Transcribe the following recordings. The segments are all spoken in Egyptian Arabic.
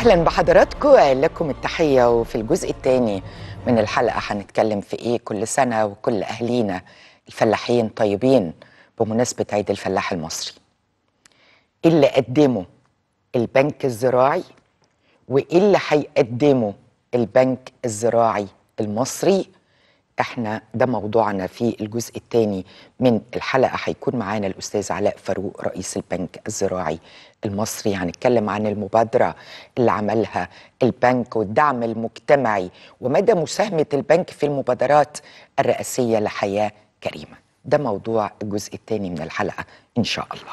اهلا بحضراتكم لكم التحيه وفي الجزء الثاني من الحلقه هنتكلم في ايه كل سنه وكل اهالينا الفلاحين طيبين بمناسبه عيد الفلاح المصري إيه اللي قدمه البنك الزراعي وايه اللي هيقدمه البنك الزراعي المصري احنا ده موضوعنا في الجزء الثاني من الحلقه هيكون معانا الاستاذ علاء فاروق رئيس البنك الزراعي المصري هنتكلم عن المبادره اللي عملها البنك والدعم المجتمعي ومدى مساهمه البنك في المبادرات الرئاسيه لحياه كريمه ده موضوع الجزء الثاني من الحلقه ان شاء الله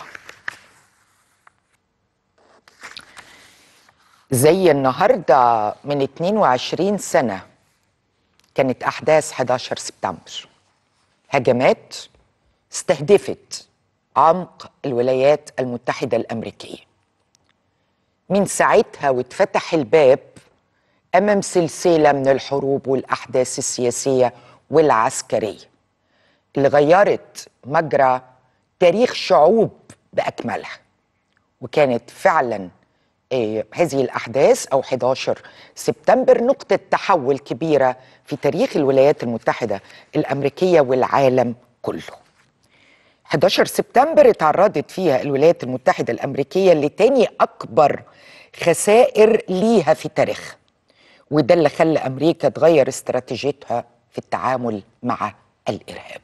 زي النهارده من 22 سنه كانت احداث 11 سبتمبر هجمات استهدفت عمق الولايات المتحده الامريكيه من ساعتها واتفتح الباب امام سلسله من الحروب والاحداث السياسيه والعسكريه اللي غيرت مجرى تاريخ شعوب باكملها وكانت فعلا آه، هذه الأحداث أو 11 سبتمبر نقطة تحول كبيرة في تاريخ الولايات المتحدة الأمريكية والعالم كله 11 سبتمبر اتعرضت فيها الولايات المتحدة الأمريكية لتاني أكبر خسائر ليها في تاريخها وده اللي خلى أمريكا تغير استراتيجيتها في التعامل مع الإرهاب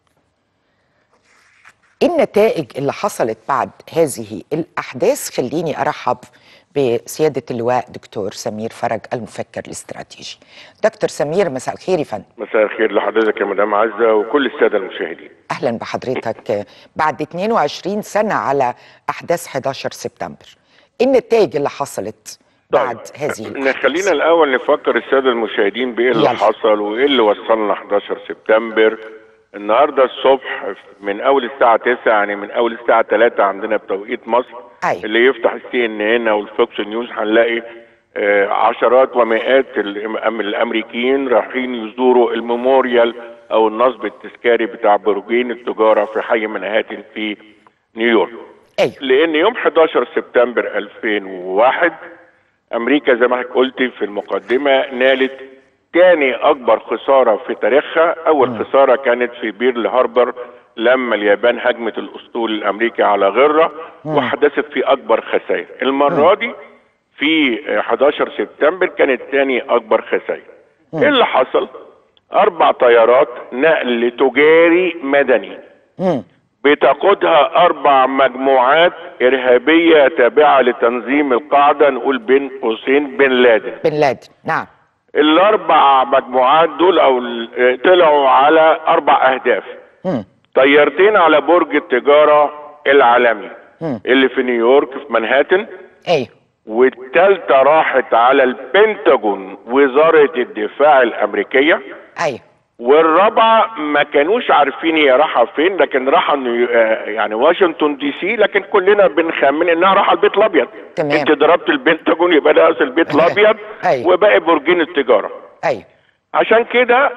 إيه النتائج اللي حصلت بعد هذه الأحداث خليني أرحب بسيادة اللواء دكتور سمير فرج المفكر الاستراتيجي دكتور سمير مساء الخير يا فندم مساء الخير لحضرتك يا مدام عزة وكل السادة المشاهدين أهلا بحضرتك بعد 22 سنة على أحداث 11 سبتمبر إيه النتائج اللي حصلت بعد هذه الأحداث خلينا الأول نفكر السادة المشاهدين بإيه اللي يلا. حصل وإيه اللي وصلنا 11 سبتمبر النهارده الصبح من أول الساعة 9 يعني من أول الساعة 3 عندنا بتوقيت مصر أيوة. اللي يفتح السي ان ان او الفوكس نيوز هنلاقي آه، عشرات ومئات الأم- من الامريكيين رايحين يزوروا الميموريال او النصب التذكاري بتاع برجين التجاره في حي منهاتن في نيويورك أيوة لان يوم 11 سبتمبر 2001 امريكا زي ما حضرتك قلتي في المقدمه نالت تاني اكبر خساره في تاريخها اول خساره كانت في بيرل هاربر لما اليابان هجمت الاسطول الامريكي على غره وحدثت في اكبر خسائر المره دي في 11 سبتمبر كانت تاني اكبر خسائر ايه اللي حصل اربع طيارات نقل تجاري مدني مم. بتقودها اربع مجموعات ارهابيه تابعه لتنظيم القاعده نقول بين قوسين بن لادن بن لادن نعم الاربع مجموعات دول او ال- طلعوا على اربع اهداف مم. طيارتين على برج التجاره العالمي مم. اللي في نيويورك في منهاتن أيوة والتالتة راحت على البنتاجون وزارة الدفاع الأمريكية أيوة والرابعه ما كانوش عارفين هي رايحه فين لكن راحه نيو- آه، يعني واشنطن دي سي لكن كلنا بنخمن انها رايحه البيت الابيض تمام. انت ضربت البنتاجون يبقى ده أصل البيت الابيض أيوة. وباقي برجين التجاره أيوة عشان كده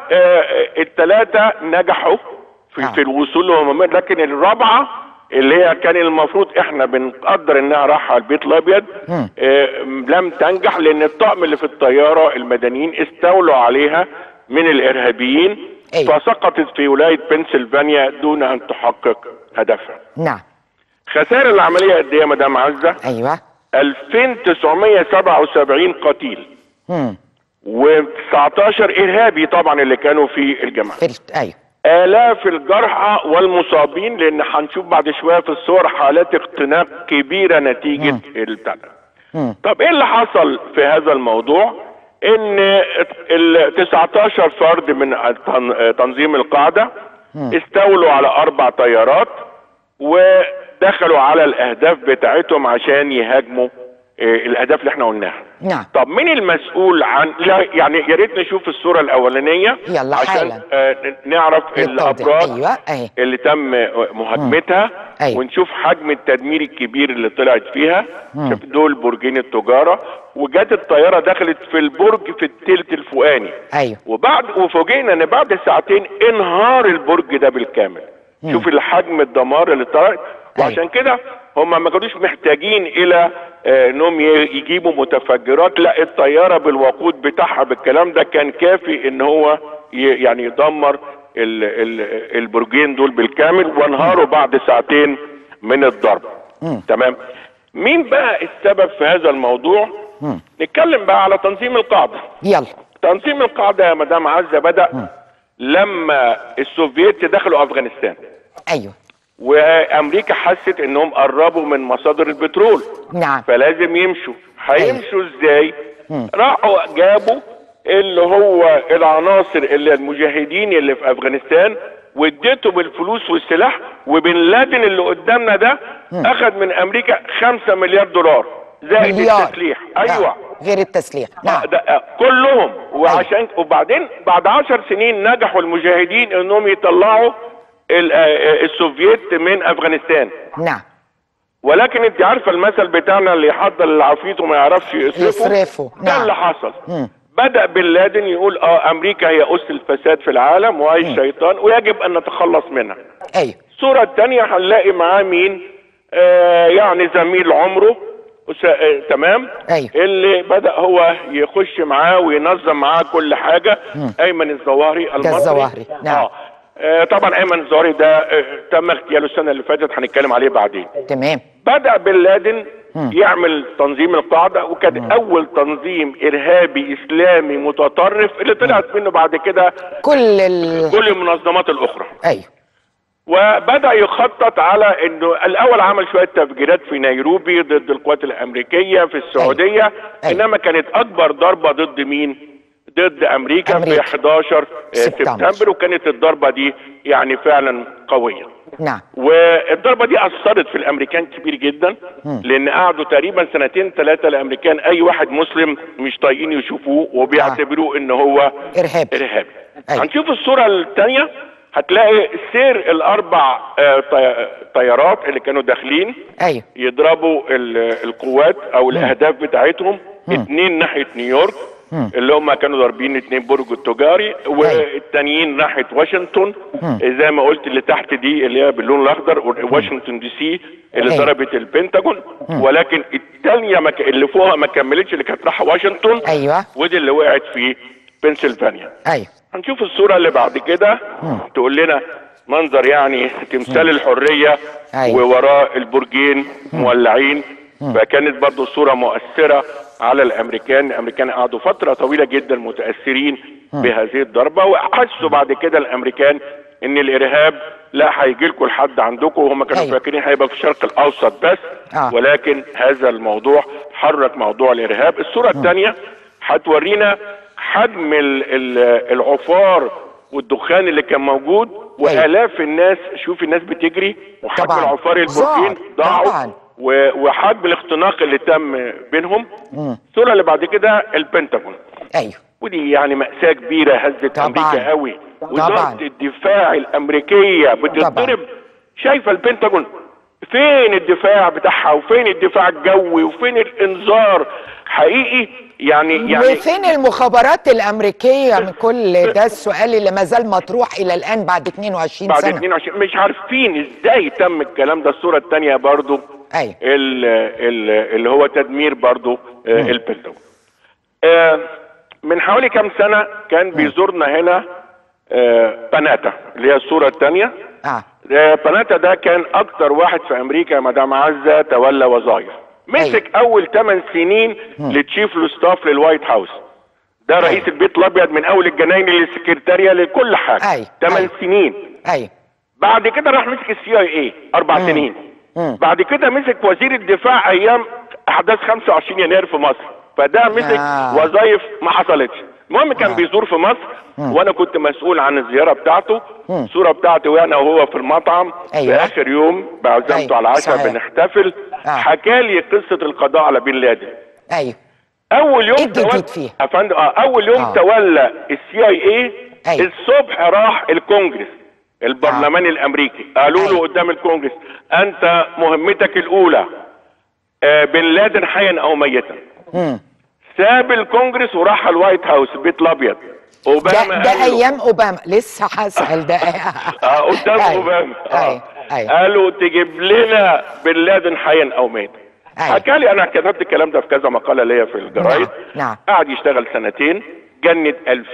الثلاثه نجحوا في, آه. في الوصول لهم لكن الرابعه اللي هي كان المفروض احنا بنقدر انها رايحه البيت الابيض مم. آه، لم تنجح لان الطقم اللي في الطياره المدنيين استولوا عليها من الارهابيين أيوة. فسقطت في ولايه بنسلفانيا دون ان تحقق هدفها. نعم خسائر العمليه قد ايه يا مدام عزه؟ أيوة 2977 قتيل مم. و19 ارهابي طبعا اللي كانوا في الجماعه. في الت- أيوة آلاف الجرحى والمصابين لأن هنشوف بعد شوية في الصور حالات اختناق كبيرة نتيجة البتاع ده. مم. طب إيه اللي حصل في هذا الموضوع؟ إن ال 19 فرد من تن- تنظيم القاعدة استولوا على أربع طيارات ودخلوا على الأهداف بتاعتهم عشان يهاجموا آه، الأهداف اللي احنا قلناها. نعم طب مين المسؤول عن لا يعني يا ريت نشوف الصوره الاولانيه يلا عشان حالا. آه نعرف للتوضيح. الابراج أيوة أهي اللي تم مهاجمتها أيوة. ونشوف حجم التدمير الكبير اللي طلعت فيها شوف دول برجين التجاره وجت الطياره دخلت في البرج في التلت الفوقاني أيوة وبعد وفوجئنا ان بعد ساعتين انهار البرج ده بالكامل شوف الحجم الدمار اللي طلع وعشان كده هم ما كانوش محتاجين الى آه، انهم ي- يجيبوا متفجرات لا الطياره بالوقود بتاعها بالكلام ده كان كافي ان هو ي- يعني يدمر ال ال البرجين دول بالكامل وانهاروا بعد ساعتين من الضرب تمام مين بقى السبب في هذا الموضوع نتكلم بقى على تنظيم القاعده يلا تنظيم القاعده يا مدام عزه بدا لما السوفييت دخلوا افغانستان ايوه وامريكا حست انهم قربوا من مصادر البترول نعم فلازم يمشوا هيمشوا ازاي راحوا جابوا اللي هو العناصر اللي المجاهدين اللي في افغانستان واديتهم الفلوس والسلاح وبن لادن اللي قدامنا ده اخذ من امريكا خمسة مليار دولار زائد مليار التسليح ايوه نعم. غير التسليح آه، نعم ده آه، كلهم وعشان وبعدين بعد عشر سنين نجحوا المجاهدين انهم يطلعوا ال- آه، السوفييت من افغانستان نعم ولكن انت عارفه المثل بتاعنا اللي يحضر العفريت وما يعرفش يصرفه يصرفه، ده نعم. اللي حصل مم. بدا بن لادن يقول اه امريكا هي اس الفساد في العالم وهي الشيطان ويجب ان نتخلص منها ايوه الصوره الثانيه هنلاقي معاه مين آه يعني زميل عمره وس- آه تمام أيوة. اللي بدا هو يخش معاه وينظم معاه كل حاجه ايمن الظواهري المصري الظواهري، نعم. آه. آه طبعا ايمن الظواهري ده آه تم اغتياله السنه اللي فاتت هنتكلم عليه بعدين تمام بدا بن لادن يعمل تنظيم القاعده وكان اول تنظيم ارهابي اسلامي متطرف اللي طلعت منه بعد كده كل ال... كل المنظمات الاخرى ايوه وبدا يخطط على انه الاول عمل شويه تفجيرات في نيروبي ضد القوات الامريكيه في السعوديه أيوة. انما كانت اكبر ضربه ضد مين ضد امريكا, أمريكا. في 11 سبتمبر. سبتمبر وكانت الضربه دي يعني فعلا قويه نعم والضربه دي اثرت في الامريكان كبير جدا لان قعدوا تقريبا سنتين ثلاثه الامريكان اي واحد مسلم مش طايقين يشوفوه وبيعتبروه ان هو ارهابي ارهابي أيوة. هنشوف الصوره الثانيه هتلاقي سير الاربع آه، طي- طيارات اللي كانوا داخلين ايوه يضربوا ال- القوات او الاهداف بتاعتهم اتنين ناحيه نيويورك اللي هم كانوا ضاربين اتنين برج التجاري والتانيين ناحيه واشنطن زي ما قلت اللي تحت دي اللي هي باللون الاخضر واشنطن دي سي اللي أيوة. ضربت البنتاجون ولكن الثانيه ما ك- اللي فوقها ما كملتش اللي كانت رايحه واشنطن ايوه ودي اللي وقعت في بنسلفانيا ايوه هنشوف الصورة اللي بعد كده تقول لنا منظر يعني تمثال الحرية أيوة. ووراء البرجين مولعين فكانت برضو صورة مؤثرة على الأمريكان الأمريكان قعدوا فترة طويلة جدا متأثرين بهذه الضربة وحسوا بعد كده الأمريكان إن الإرهاب لا هيجي لكم لحد عندكم وهم كانوا أيوة. فاكرين هيبقى في الشرق الأوسط بس آه. ولكن هذا الموضوع حرك موضوع الإرهاب الصورة الثانية هتورينا حجم ال- ال- العفار والدخان اللي كان موجود والاف الناس شوف الناس بتجري وحجم طبعاً. العفار البرجين ضاع. ضاعوا طبعاً. و- وحجم الاختناق اللي تم بينهم الصوره اللي بعد كده البنتاجون ايوه ودي يعني مأساة كبيرة هزت طبعاً. أمريكا قوي طبعاً. وزارة الدفاع الأمريكية بتتضرب شايفة البنتاجون فين الدفاع بتاعها وفين الدفاع الجوي وفين الإنذار حقيقي يعني يعني وفين المخابرات الامريكيه من كل ده السؤال اللي ما زال مطروح الى الان بعد 22 بعد سنه 22 مش عارفين ازاي تم الكلام ده الصورة الثانية برضو ايوه ال- ال- اللي هو تدمير برضو آه، البنتاجون آه، من حوالي كام سنة كان بيزورنا هنا آه، بناتا اللي هي الصورة الثانية اه آه، بناتا ده كان أكتر واحد في أمريكا يا مدام عزة تولى وظائف مسك أول 8 سنين لتشيف الستاف للوايت هاوس ده رئيس البيت الأبيض من أول الجناين للسكرتارية لكل حاجة أيوة. 8 أيوة. سنين ايوه بعد كده راح مسك السي اي اي اربع سنين بعد كده مسك وزير الدفاع ايام احداث 25 يناير في مصر فده مسك آه. وظائف ما حصلتش المهم كان بيزور في مصر وانا كنت مسؤول عن الزياره بتاعته الصوره بتاعته وانا وهو في المطعم أيوة. في اخر يوم بعزمته أيوة، على العشاء صحيح. بنحتفل آه. حكى لي قصه القضاء على بن لادن ايوه اول يوم إيه الجديد تولى- فيه؟ يا فندم آه، اول يوم آه. تولى السي اي اي أيوة. الصبح راح الكونجرس البرلمان الامريكي قالوا له أيوة. قدام الكونجرس انت مهمتك الاولى آه، بن لادن حيا او ميتا مم. ساب الكونجرس وراح الوايت هاوس البيت الابيض اوباما ده, ده قال له- ايام اوباما لسه هسال ده اه قدام أيوة. اوباما اه أيوة. أيوة. قالوا تجيب لنا بن لادن حيا او ميتا أيوة. حكى لي انا كتبت الكلام ده في كذا مقاله ليا في الجرايد نعم، نعم. قعد يشتغل سنتين جند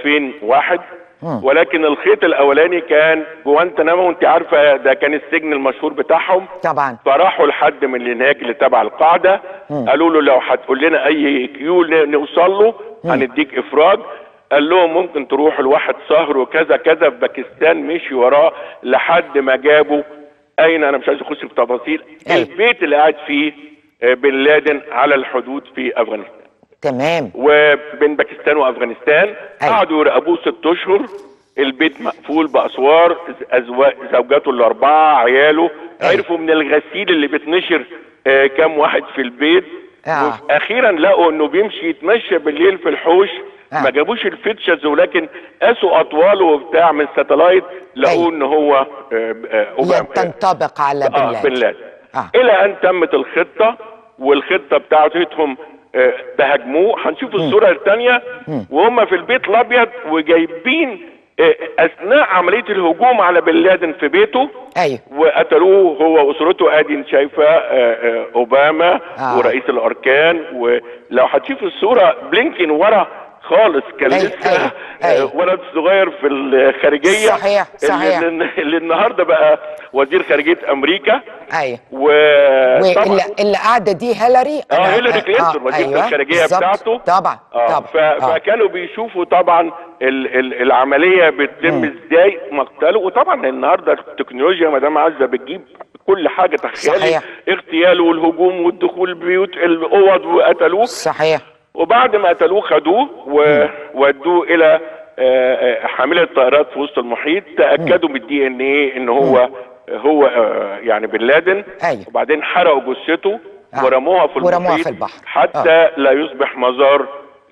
2001 ولكن الخيط الاولاني كان جوانتنامو وانت عارفه ده كان السجن المشهور بتاعهم طبعا فراحوا لحد من اللي هناك اللي تبع القاعده قالوا له لو هتقول لنا اي كيو ن- نوصل له هنديك افراج قال لهم ممكن تروحوا لواحد سهر وكذا كذا في باكستان مشي وراه لحد ما جابوا اين انا مش عايز اخش في تفاصيل أيوة. البيت اللي قاعد فيه آه، بن لادن على الحدود في افغانستان تمام وبين باكستان وافغانستان أيوة. قعدوا يراقبوه ست اشهر البيت مقفول باسوار أزوا- زوجاته الاربعه عياله أيوة. عرفوا من الغسيل اللي بتنشر آه، كام واحد في البيت آه. اخيرا لقوا انه بيمشي يتمشى بالليل في الحوش آه. ما جابوش الفيتشرز ولكن قاسوا اطواله وبتاع من ساتلايت لقوه أيوة. ان هو آه، آه، هي أوباما. تنطبق على بن آه لادن بن لادن آه. الى ان تمت الخطه والخطه بتاعتهم آه، تهاجموه هنشوف الصوره الثانيه وهم في البيت الابيض وجايبين آه، اثناء عمليه الهجوم على بن لادن في بيته ايوه وقتلوه هو واسرته ادي انت شايفه آه، آه، اوباما آه. ورئيس الاركان ولو هتشوف الصوره بلينكن ورا خالص كان أيوة، لسه أيوة، آه، أيوة. ولد صغير في الخارجيه صحيح، صحيح. اللي, اللي النهارده بقى وزير خارجيه امريكا ايوه وطبعا واللي اللي قاعده دي هيلاري اه أنا- هيلاري كلينتون وزيره أيوة، الخارجيه بالظبط. بتاعته طبعا آه طبعا ف... آه. فكانوا بيشوفوا طبعا ال... ال... العمليه بتتم ازاي مقتله وطبعا النهارده التكنولوجيا ما دام عزه بتجيب كل حاجه تخيلي صحيح. اغتياله والهجوم والدخول البيوت الاوض وقتلوه صحيح وبعد ما قتلوه خدوه وودوه الى آه، آه، حامله طائرات في وسط المحيط تاكدوا من الدي ان ايه ان هو هو آه، يعني بن لادن أيوة. وبعدين حرقوا جثته آه. ورموها في ورموها المحيط في البحر. حتى لا يصبح مزار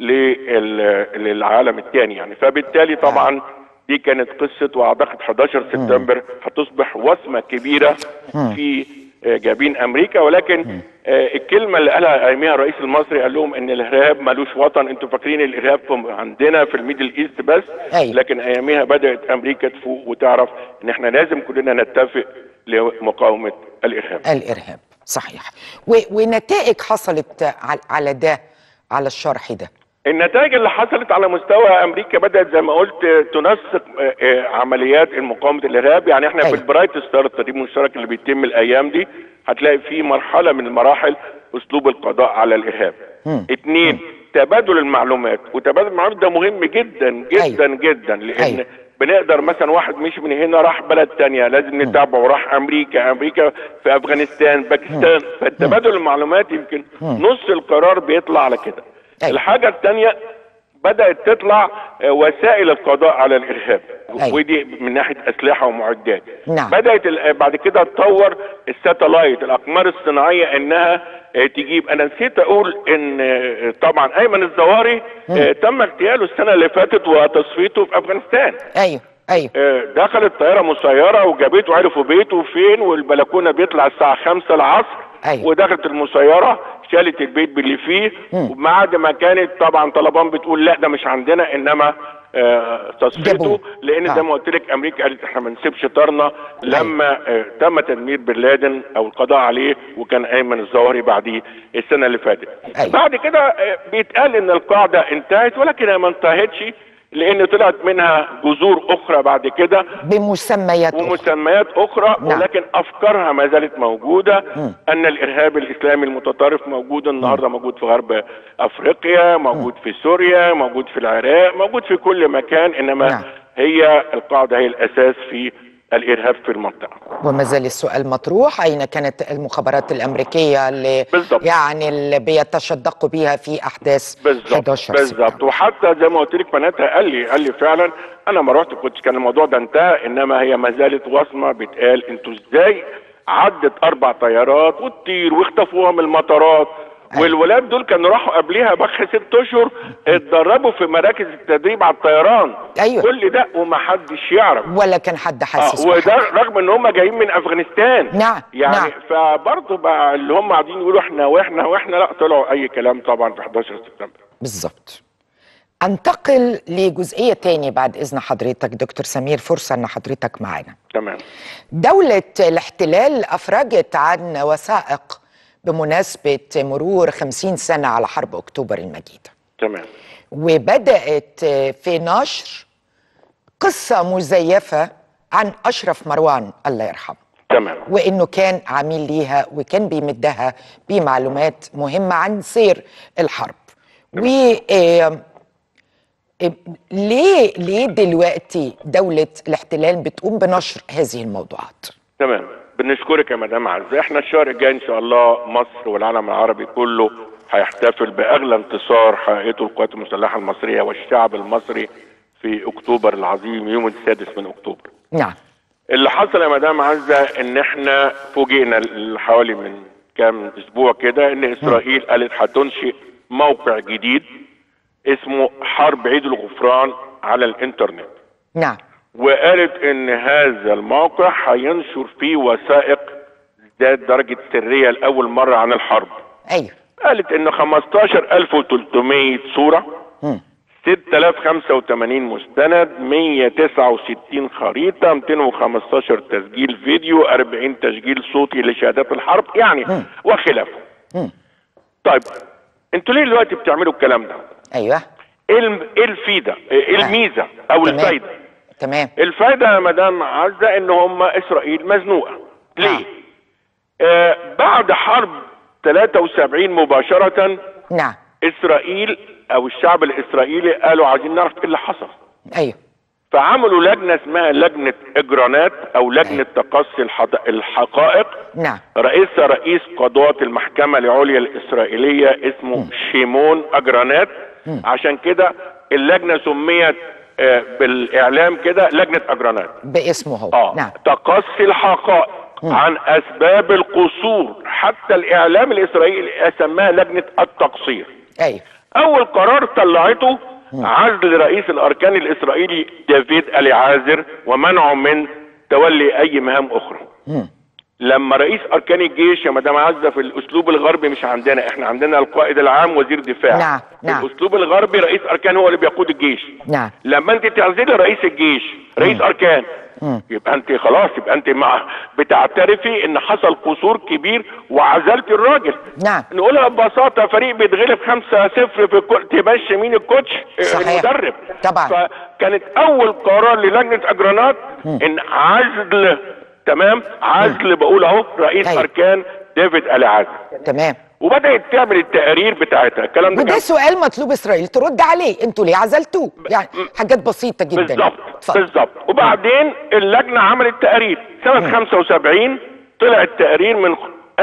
لل- للعالم الثاني يعني فبالتالي طبعا دي كانت قصه واعتقد 11 سبتمبر هتصبح وصمه كبيره في آه، جابين امريكا ولكن آه، الكلمه اللي قالها اياميها الرئيس المصري قال لهم ان الارهاب ملوش وطن انتوا فاكرين الارهاب في- عندنا في الميدل ايست بس أيوة. لكن اياميها بدات امريكا تفوق وتعرف ان احنا لازم كلنا نتفق لمقاومه الارهاب الارهاب صحيح و... ونتائج حصلت على... على ده على الشرح ده النتائج اللي حصلت على مستوى امريكا بدات زي ما قلت تنسق آه، آه، عمليات مقاومه الارهاب يعني احنا أيوة. في البرايت ستار التدريب المشترك اللي بيتم الايام دي هتلاقي في مرحله من المراحل اسلوب القضاء على الارهاب اثنين تبادل المعلومات وتبادل المعلومات ده مهم جدا جدا أيوة. جدا لان أيوة. بنقدر مثلا واحد مش من هنا راح بلد تانية لازم نتابعه راح امريكا امريكا في افغانستان باكستان فالتبادل المعلومات يمكن نص القرار بيطلع على كده أيوة. الحاجة الثانية بدأت تطلع آه، وسائل القضاء على الإرهاب أيوة. ودي من ناحية أسلحة ومعدات نعم. بدأت ال- بعد كده تطور الساتلايت الأقمار الصناعية إنها آه، تجيب أنا نسيت أقول إن آه، طبعا أيمن الزواري آه، تم اغتياله السنة اللي فاتت وتصفيته في أفغانستان ايوه ايوه آه، دخلت طياره مسيره وجابته عرفوا بيته فين والبلكونه بيطلع الساعه 5 العصر أيوة. ودخلت المسيره شالت البيت باللي فيه وبعد ما كانت طبعا طلبان بتقول لا ده مش عندنا انما آه، تصفيته جابوه. لان آه. زي ما قلت لك امريكا قالت احنا ما نسيبش طارنا لما آه، تم تدمير بن لادن او القضاء عليه وكان ايمن الظواهري بعديه السنه اللي فاتت أيوة. بعد كده آه، بيتقال ان القاعده انتهت ولكن هي ما انتهتش لان طلعت منها جذور اخرى بعد كده بمسميات أخرى. ومسميات اخرى نعم. ولكن افكارها ما زالت موجوده ان الارهاب الاسلامي المتطرف موجود النهارده موجود في غرب افريقيا موجود في سوريا موجود في العراق موجود في كل مكان انما نعم. هي القاعده هي الاساس في الارهاب في المنطقه وما زال السؤال مطروح اين كانت المخابرات الامريكيه اللي بالضبط. يعني اللي بيتشدقوا بيها في احداث بالظبط 11 بالظبط سبتمبر وحتى زي ما قلت لك بناتها قال لي قال لي فعلا انا ما رحت كنت كان الموضوع ده انتهى انما هي ما زالت وصمه بتقال انتوا ازاي عدت اربع طيارات وتطير واختفوها من المطارات أيوة. والولاد دول كانوا راحوا قبلها بخ ست اشهر اتدربوا في مراكز التدريب على الطيران أيوة. كل ده ومحدش يعرف ولا كان حد حاسس اه وده بحاجة. رغم ان هم جايين من افغانستان نعم، يعني نعم. فبرضه بقى اللي هم قاعدين يقولوا احنا واحنا واحنا لا طلعوا اي كلام طبعا في 11 سبتمبر بالظبط انتقل لجزئيه تاني بعد اذن حضرتك دكتور سمير فرصه ان حضرتك معانا تمام دولة الاحتلال أفرجت عن وثائق بمناسبة مرور خمسين سنة على حرب أكتوبر المجيدة تمام وبدأت في نشر قصة مزيفة عن أشرف مروان الله يرحمه تمام وإنه كان عميل ليها وكان بيمدها بمعلومات مهمة عن سير الحرب و آه، آه، ليه ليه دلوقتي دولة الاحتلال بتقوم بنشر هذه الموضوعات؟ تمام بنشكرك يا مدام عزة احنا الشهر الجاي ان شاء الله مصر والعالم العربي كله هيحتفل باغلى انتصار حققته القوات المسلحه المصريه والشعب المصري في اكتوبر العظيم يوم السادس من اكتوبر نعم اللي حصل يا مدام عزة ان احنا فوجئنا حوالي من كام اسبوع كده ان اسرائيل قالت هتنشئ موقع جديد اسمه حرب عيد الغفران على الانترنت نعم وقالت ان هذا الموقع هينشر فيه وثائق ذات درجة سرية لأول مرة عن الحرب أيوه قالت ان 15300 صورة مم. 6085 مستند 169 خريطة 215 تسجيل فيديو 40 تسجيل صوتي لشهادات الحرب يعني مم. وخلافه مم. طيب انتوا ليه دلوقتي بتعملوا الكلام ده؟ أيوه ايه الم- إيه الفيدة؟ ايه الميزة او تمام. الفايدة؟ تمام الفايدة يا مدام عزة ان هم اسرائيل مزنوقة ليه؟ آه بعد حرب 73 مباشرة نعم اسرائيل او الشعب الاسرائيلي قالوا عايزين نعرف ايه اللي حصل أيوه فعملوا لجنة اسمها لجنة اجرانات او لجنة تقصي الحد- الحقائق نعم رئيسها رئيس قضاة المحكمة العليا الإسرائيلية اسمه شيمون أجرانات عشان كده اللجنة سميت آه، بالإعلام كده لجنة أجرانات باسمه هو اه نعم تقصي الحقائق عن أسباب القصور حتى الإعلام الإسرائيلي سماها لجنة التقصير أيوه أول قرار طلعته عزل رئيس الأركان الإسرائيلي دافيد اليعازر ومنعه من تولي أي مهام أخرى مم. لما رئيس اركان الجيش يا مدام عزه في الاسلوب الغربي مش عندنا احنا عندنا القائد العام وزير دفاع نعم، نعم. في الاسلوب الغربي رئيس اركان هو اللي بيقود الجيش نعم لما انت تعزلي رئيس الجيش رئيس اركان مم. يبقى انت خلاص يبقى انت مع بتعترفي ان حصل قصور كبير وعزلت الراجل نعم نقولها ببساطه فريق بيتغلب 5 0 في الكو... تمشي مين الكوتش صحيح. المدرب طبعا. فكانت اول قرار للجنه اجرانات ان عزل تمام عزل بقول اهو رئيس أيوة. اركان ديفيد العازل تمام وبدات تعمل التقارير بتاعتها الكلام ده وده كان سؤال مطلوب اسرائيل ترد عليه انتوا ليه عزلتوه يعني حاجات بسيطه جدا بالظبط اتفضل. بالظبط وبعدين اللجنه عملت تقارير سنه 75 طلع التقرير من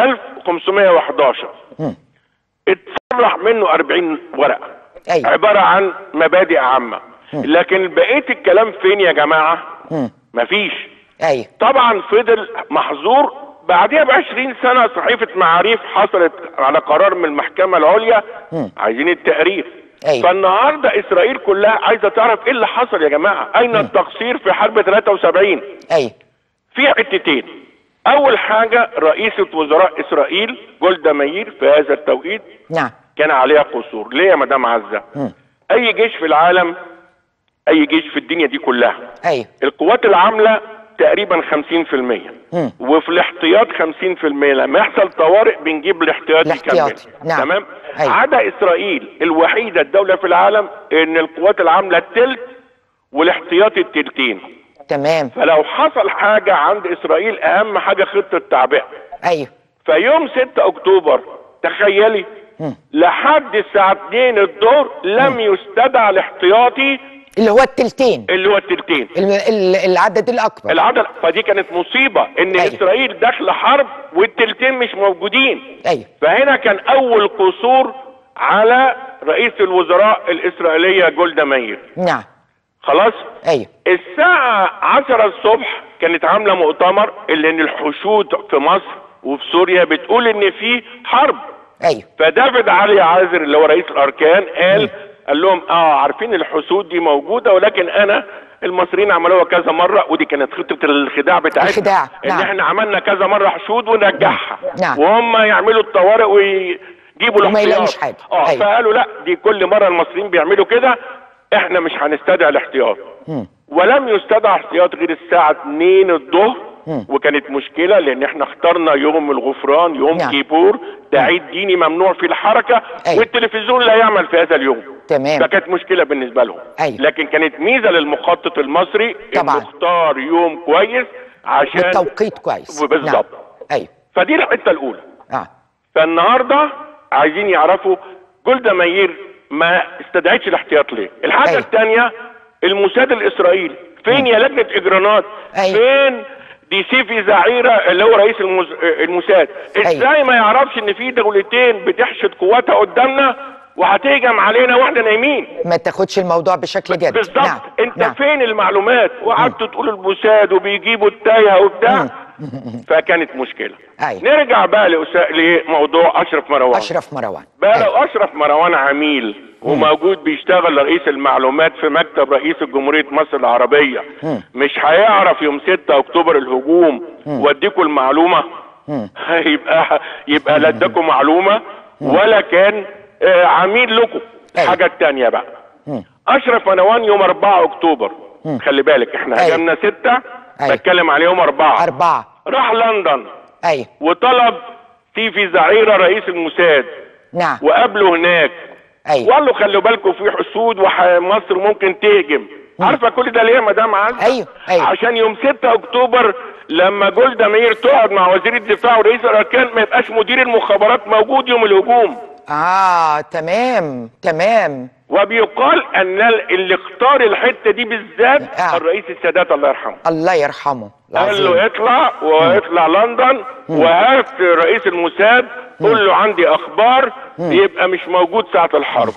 1511 مم. اتصرح منه 40 ورقه أيوة. عباره عن مبادئ عامه لكن بقيه الكلام فين يا جماعه مم. مفيش ايوه طبعا فضل محظور بعديها ب 20 سنه صحيفه معاريف حصلت على قرار من المحكمه العليا مم. عايزين التقرير أيوة. فالنهارده اسرائيل كلها عايزه تعرف ايه اللي حصل يا جماعه اين التقصير في حرب 73 ايوه في حتتين اول حاجه رئيسه وزراء اسرائيل جولدا ماير في هذا التوقيت نعم كان عليها قصور ليه يا مدام عزه مم. اي جيش في العالم اي جيش في الدنيا دي كلها ايوه القوات العامله تقريبا 50% مم. وفي الاحتياط 50% لما يحصل طوارئ بنجيب الاحتياط الاحتياطي، يكمل نعم. تمام أيوة. عدا اسرائيل الوحيده الدوله في العالم ان القوات العامله التلت والاحتياطي التلتين تمام فلو حصل حاجه عند اسرائيل اهم حاجه خطه تعبئه ايوه فيوم 6 اكتوبر تخيلي مم. لحد الساعه 2 الظهر لم يستدعى الاحتياطي اللي هو التلتين اللي هو التلتين ال- ال- العدد الاكبر العدد فدي كانت مصيبه ان أيوة. اسرائيل داخله حرب والتلتين مش موجودين ايوه فهنا كان اول قصور على رئيس الوزراء الاسرائيليه جولدا ماير نعم خلاص ايوه الساعه 10 الصبح كانت عامله مؤتمر اللي ان الحشود في مصر وفي سوريا بتقول ان في حرب ايوه فدافيد علي عازر اللي هو رئيس الاركان قال قال لهم اه عارفين الحشود دي موجوده ولكن انا المصريين عملوها كذا مره ودي كانت خطه الخداع بتاعتنا الخداع، ان نعم. احنا عملنا كذا مره حشود ونرجعها نعم. وهم يعملوا الطوارئ ويجيبوا وما الاحتياط يلاقوش حاجة. اه أيوة. فقالوا لا دي كل مره المصريين بيعملوا كده احنا مش هنستدعي الاحتياط ولم يستدعى احتياط غير الساعه 2 الظهر وكانت مشكله لان احنا اخترنا يوم الغفران يوم نعم. كيبور ده عيد ديني ممنوع فيه الحركه أيوة. والتلفزيون لا يعمل في هذا اليوم تمام. فكانت مشكله بالنسبه لهم أيوة. لكن كانت ميزه للمخطط المصري طبعاً. انه اختار يوم كويس عشان والتوقيت كويس بالظبط. نعم. ايوه فدي الحته الاولى اه فالنهارده عايزين يعرفوا جولدا ماير ما استدعتش الاحتياط ليه الحاجه أيوة. الثانيه الموساد الاسرائيلي فين يا لجنه اجرانات أيوة. فين دي سيفي زعيره اللي هو رئيس المز... الموساد ازاي ما يعرفش ان في دولتين بتحشد قواتها قدامنا وهتهجم علينا واحنا نايمين ما تاخدش الموضوع بشكل جد بالظبط نعم. انت نعم. فين المعلومات وقعدتوا تقولوا الموساد وبيجيبوا التايهه وبتاع فكانت مشكله أيوة. نرجع بقى لأسا... لموضوع اشرف مروان اشرف مروان بقى أيوة. لو اشرف مروان عميل وموجود بيشتغل رئيس المعلومات في مكتب رئيس جمهوريه مصر العربيه مش هيعرف يوم 6 اكتوبر الهجوم واديكم المعلومه يبقى يبقى لا اداكم معلومه ولا كان آه، عميل لكم أيوة. الحاجه الثانيه بقى اشرف مروان يوم 4 اكتوبر خلي بالك احنا أيوة. هجمنا 6 أيوة. بتكلم على يوم 4 أربعة راح لندن أيوة وطلب سيفي زعيره رئيس الموساد نعم وقابله هناك أيوة وقال له خلوا بالكم في حسود ومصر ممكن تهجم عارفه كل ده ليه يا مدام عزه أيوة، أيوة. عشان يوم 6 اكتوبر لما جولدا مير تقعد مع وزير الدفاع ورئيس الاركان ما يبقاش مدير المخابرات موجود يوم الهجوم آه تمام تمام وبيقال ان ال- اللي اختار الحته دي بالذات آه. الرئيس السادات الله يرحمه الله يرحمه قال العظيم. له اطلع واطلع لندن وهات رئيس الموساد قول له عندي اخبار يبقى مش موجود ساعه الحرب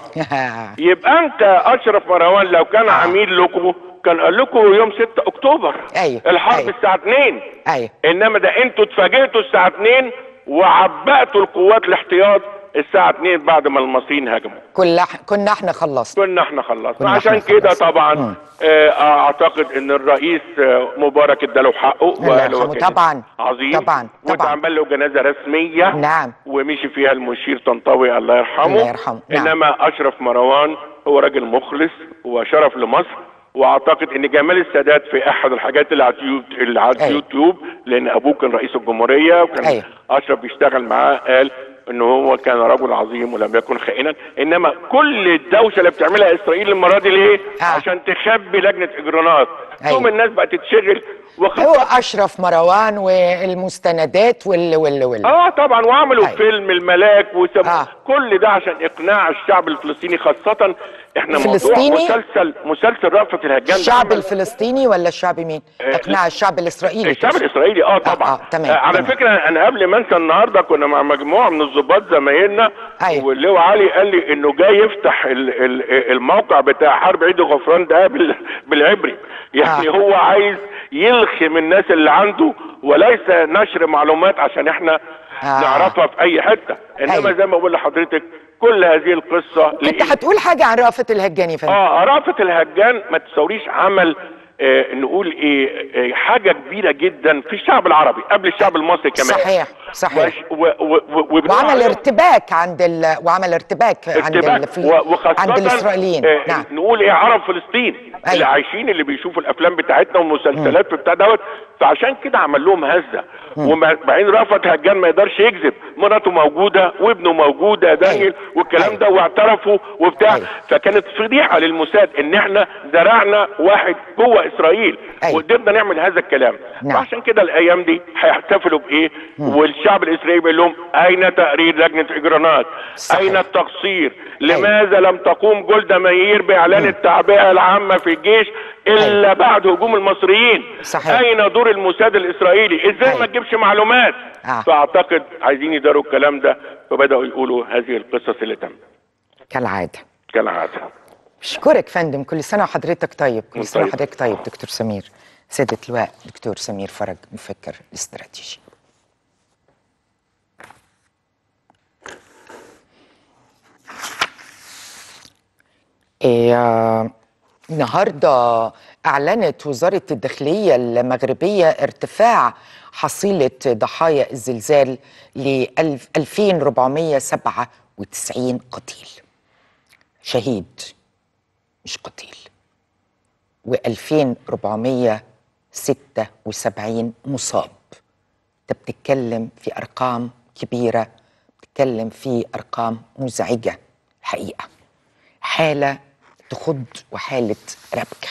يبقى انت اشرف مروان لو كان عميل لكم كان قال لكم يوم 6 اكتوبر أيوة، الحرب أيوة. الساعه 2 أيوة انما ده انتوا اتفاجئتوا الساعه 2 وعبأتوا القوات الاحتياط الساعه 2 بعد ما المصريين هجموا كل كنا احنا خلصنا كنا احنا خلصنا كنا عشان إحنا كده خلصنا. طبعا مم. آه، اعتقد ان الرئيس آه، مبارك اداله حقه الله وقال هو يرحمه. كان طبعاً. عظيم طبعاً. طبعاً. واتعمل له جنازه رسميه نعم. ومشي فيها المشير طنطاوي الله يرحمه الله يرحمه. نعم. انما اشرف مروان هو راجل مخلص وشرف لمصر واعتقد ان جمال السادات في احد الحاجات اللي على اليوتيوب اللي على أيوة. اليوتيوب لان ابوه كان رئيس الجمهوريه وكان أيوة. اشرف بيشتغل معاه قال انه هو كان رجل عظيم ولم يكن خائنا انما كل الدوشه اللي بتعملها اسرائيل المره دي ليه؟ آه. عشان تخبي لجنه اجرانات أيوة. ثم الناس بقت تتشغل وخ... هو اشرف مروان والمستندات وال وال وال اه طبعا وعملوا أيوة. فيلم الملاك وسب... آه. كل ده عشان اقناع الشعب الفلسطيني خاصه احنا موضوع فلسطيني؟ مسلسل مسلسل رأفت الهجان ده الشعب عمل- الفلسطيني ولا الشعب مين؟ آه، اقناع الشعب الاسرائيلي الشعب تقصد. الاسرائيلي اه طبعا آه، تمام، آه على تمام. فكره انا قبل ما انسى النهارده كنا مع مجموعه من الضباط زمايلنا أيوة. واللواء علي قال لي انه جاي يفتح ال- ال- الموقع بتاع حرب عيد الغفران ده بال- بالعبري يعني آه. هو عايز يلخم الناس اللي عنده وليس نشر معلومات عشان احنا آه. نعرفها في اي حته انما أيوة. زي ما بقول لحضرتك كل هذه القصه انت لإيه؟ هتقول حاجه عن رأفت الهجاني يا فندم اه رأفت الهجان ما تساوريش عمل آه نقول ايه آه حاجه كبيره جدا في الشعب العربي قبل الشعب المصري كمان صحيح صحيح وش- و و و وبنقول وعمل عليهم ارتباك عند ال... وعمل ارتباك عند ارتباك ال... و- وخاصة عند الاسرائيليين آه نعم نقول ايه عرب فلسطين أيوة. اللي عايشين اللي بيشوفوا الافلام بتاعتنا والمسلسلات بتاع دوت فعشان كده عمل لهم هزه وبعدين رأفت هجان ما يقدرش يكذب مراته موجوده وابنه موجوده دانيال أيوة. والكلام أيوة. ده واعترفوا وبتاع أيوة. فكانت فضيحه للموساد ان احنا زرعنا واحد جوه اسرائيل أيوة. وقدرنا نعمل هذا الكلام نعم. وعشان كده الايام دي هيحتفلوا بايه والشعب الاسرائيلي بيقول لهم اين تقرير لجنه اجرانات صحيح. اين التقصير لماذا لم تقوم جولدا ماير باعلان التعبئه العامه في الجيش الا بعد هجوم المصريين صحيح. اين دور الموساد الاسرائيلي ازاي أيوة. ما تجيبش معلومات آه. فاعتقد عايزين يداروا الكلام ده فبداوا يقولوا هذه القصص اللي تم كالعاده كالعاده اشكرك فندم كل سنه وحضرتك طيب كل سنه طيب. وحضرتك طيب دكتور سمير سياده اللواء دكتور سمير فرج مفكر استراتيجي إيه آه، النهارده اعلنت وزاره الداخليه المغربيه ارتفاع حصيله ضحايا الزلزال ل 2497 قتيل شهيد مش قتيل و2476 مصاب انت بتتكلم في ارقام كبيره بتتكلم في ارقام مزعجه الحقيقه حاله تخض وحاله ربكه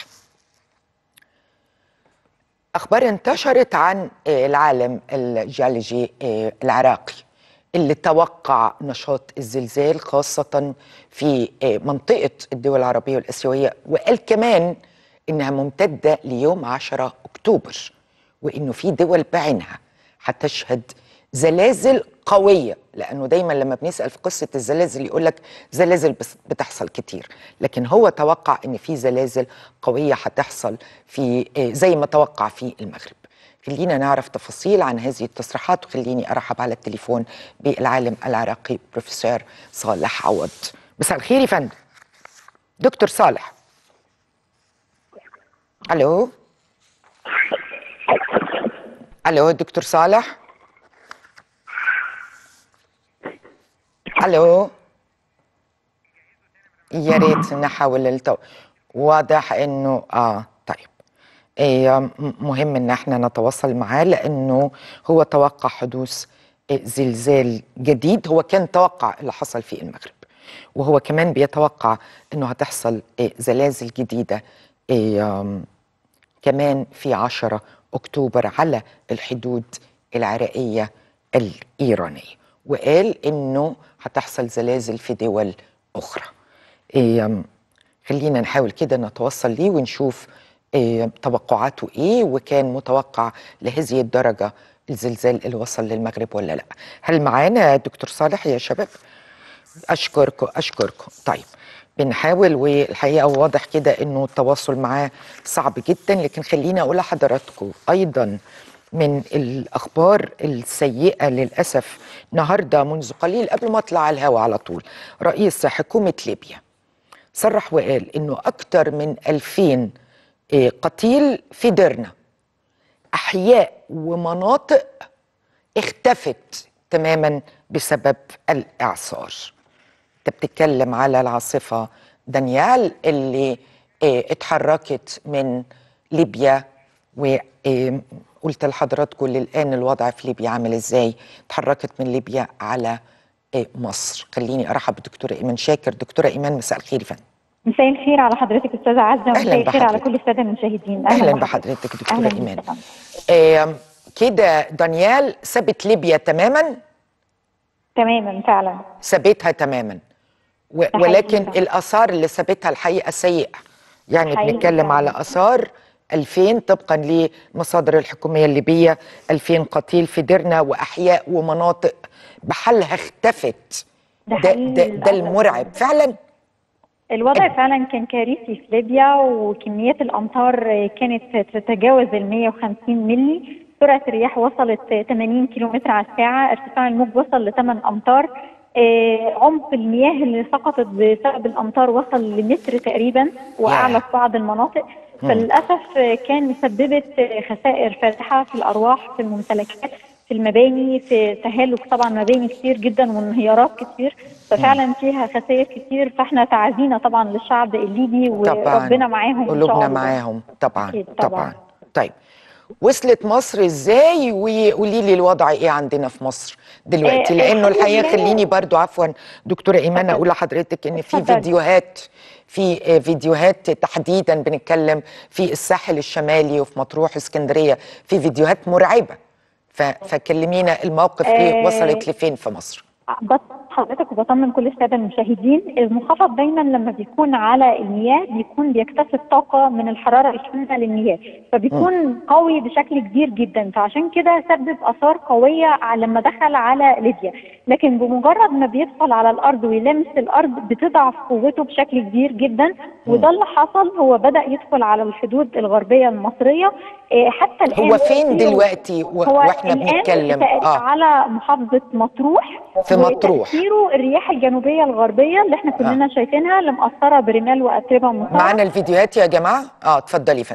اخبار انتشرت عن آه، العالم الجيولوجي آه، العراقي اللي توقع نشاط الزلزال خاصة في آه، منطقة الدول العربية والآسيوية وقال كمان إنها ممتدة ليوم 10 أكتوبر وإنه في دول بعينها هتشهد زلازل قوية لأنه دايما لما بنسأل في قصة الزلازل يقول لك زلازل بس بتحصل كتير لكن هو توقع إن في زلازل قوية هتحصل في آه، زي ما توقع في المغرب خلينا نعرف تفاصيل عن هذه التصريحات وخليني ارحب على التليفون بالعالم العراقي بروفيسور صالح عوض مساء الخير يا فندم دكتور صالح الو الو دكتور صالح الو يا ريت نحاول التو واضح انه اه طيب إيه، م- مهم ان احنا نتواصل معاه لانه هو توقع حدوث إيه، زلزال جديد هو كان توقع اللي حصل في المغرب وهو كمان بيتوقع انه هتحصل إيه، زلازل جديده إيه، آم، كمان في 10 اكتوبر على الحدود العراقيه الايرانيه وقال انه هتحصل زلازل في دول اخرى إيه، آم، خلينا نحاول كده نتوصل ليه ونشوف إيه توقعاته ايه وكان متوقع لهذه الدرجه الزلزال اللي وصل للمغرب ولا لا هل معانا دكتور صالح يا شباب اشكركم اشكركم طيب بنحاول والحقيقه واضح كده انه التواصل معاه صعب جدا لكن خليني اقول لحضراتكم ايضا من الاخبار السيئه للاسف النهارده منذ قليل قبل ما اطلع على الهواء على طول رئيس حكومه ليبيا صرح وقال انه اكثر من 2000 إيه، قتيل في درنا احياء ومناطق اختفت تماما بسبب الاعصار انت بتتكلم على العاصفه دانيال اللي إيه، اتحركت من ليبيا وقلت لحضراتكم للان الوضع في ليبيا عامل ازاي اتحركت من ليبيا على إيه، مصر خليني ارحب بدكتوره ايمان شاكر دكتوره ايمان مساء الخير يا فندم مساء الخير على حضرتك استاذه عزه أهلاً ومساء الخير على بحضرتك. كل الساده المشاهدين اهلا بحضرتك. بحضرتك دكتوره اهلا بيك ايمان يا فندم. آم، كده دانيال سابت ليبيا تماما تماما فعلا سابتها تماما و- حقيقي ولكن فعلا. الاثار اللي سابتها الحقيقه سيئه يعني حقيقي بنتكلم فعلا. على اثار 2000 طبقا للمصادر الحكوميه الليبيه 2000 قتيل في درنا واحياء ومناطق بحالها اختفت ده ده, حقيقي ده, ده للأسف. المرعب فعلا الوضع فعلا كان كارثي في ليبيا وكميات الامطار كانت تتجاوز ال 150 ملي سرعه الرياح وصلت 80 كيلومتر على الساعه ارتفاع الموج وصل ل 8 امتار آه، عمق المياه اللي سقطت بسبب الامطار وصل لمتر تقريبا واعلى في بعض المناطق فللاسف آه، كان مسببت آه، خسائر فادحه في الارواح في الممتلكات في المباني في تهالك طبعا مباني كتير جدا وانهيارات كتير ففعلا فيها خسائر كتير فاحنا تعازينا طبعا للشعب الليبي طبعا وربنا معاهم ان شاء قلوبنا الله معاهم طبعا أكيد طبعا, طبعاً. طيب وصلت مصر ازاي وقولي لي الوضع ايه عندنا في مصر دلوقتي آه، لانه الحمد الحقيقه لله. خليني برضو عفوا دكتوره ايمان اتفضل. اقول لحضرتك ان في اتفضل. فيديوهات في آه، فيديوهات تحديدا بنتكلم في الساحل الشمالي وفي مطروح اسكندريه في فيديوهات مرعبه ف- فكلمينا الموقف ايه آه، وصلت لفين في مصر بس حضرتك وبطمن كل الساده المشاهدين المنخفض دايما لما بيكون على المياه بيكون بيكتسب طاقه من الحراره الحامله للمياه فبيكون قوي بشكل كبير جدا فعشان كده سبب اثار قويه ع- لما دخل على ليبيا لكن بمجرد ما بيدخل على الارض ويلمس الارض بتضعف قوته بشكل كبير جدا وده اللي حصل هو بدا يدخل على الحدود الغربيه المصريه إيه، حتى الان هو فين تأثيره- دلوقتي و- هو واحنا الآن بنتكلم تق- اه على محافظة مطروح في مطروح. وتأثيره الرياح الجنوبية الغربية اللي احنا كلنا شايفينها اللي مأثرة برمال وأتربة مصارة معانا الفيديوهات يا جماعه اه اتفضلي يا فندم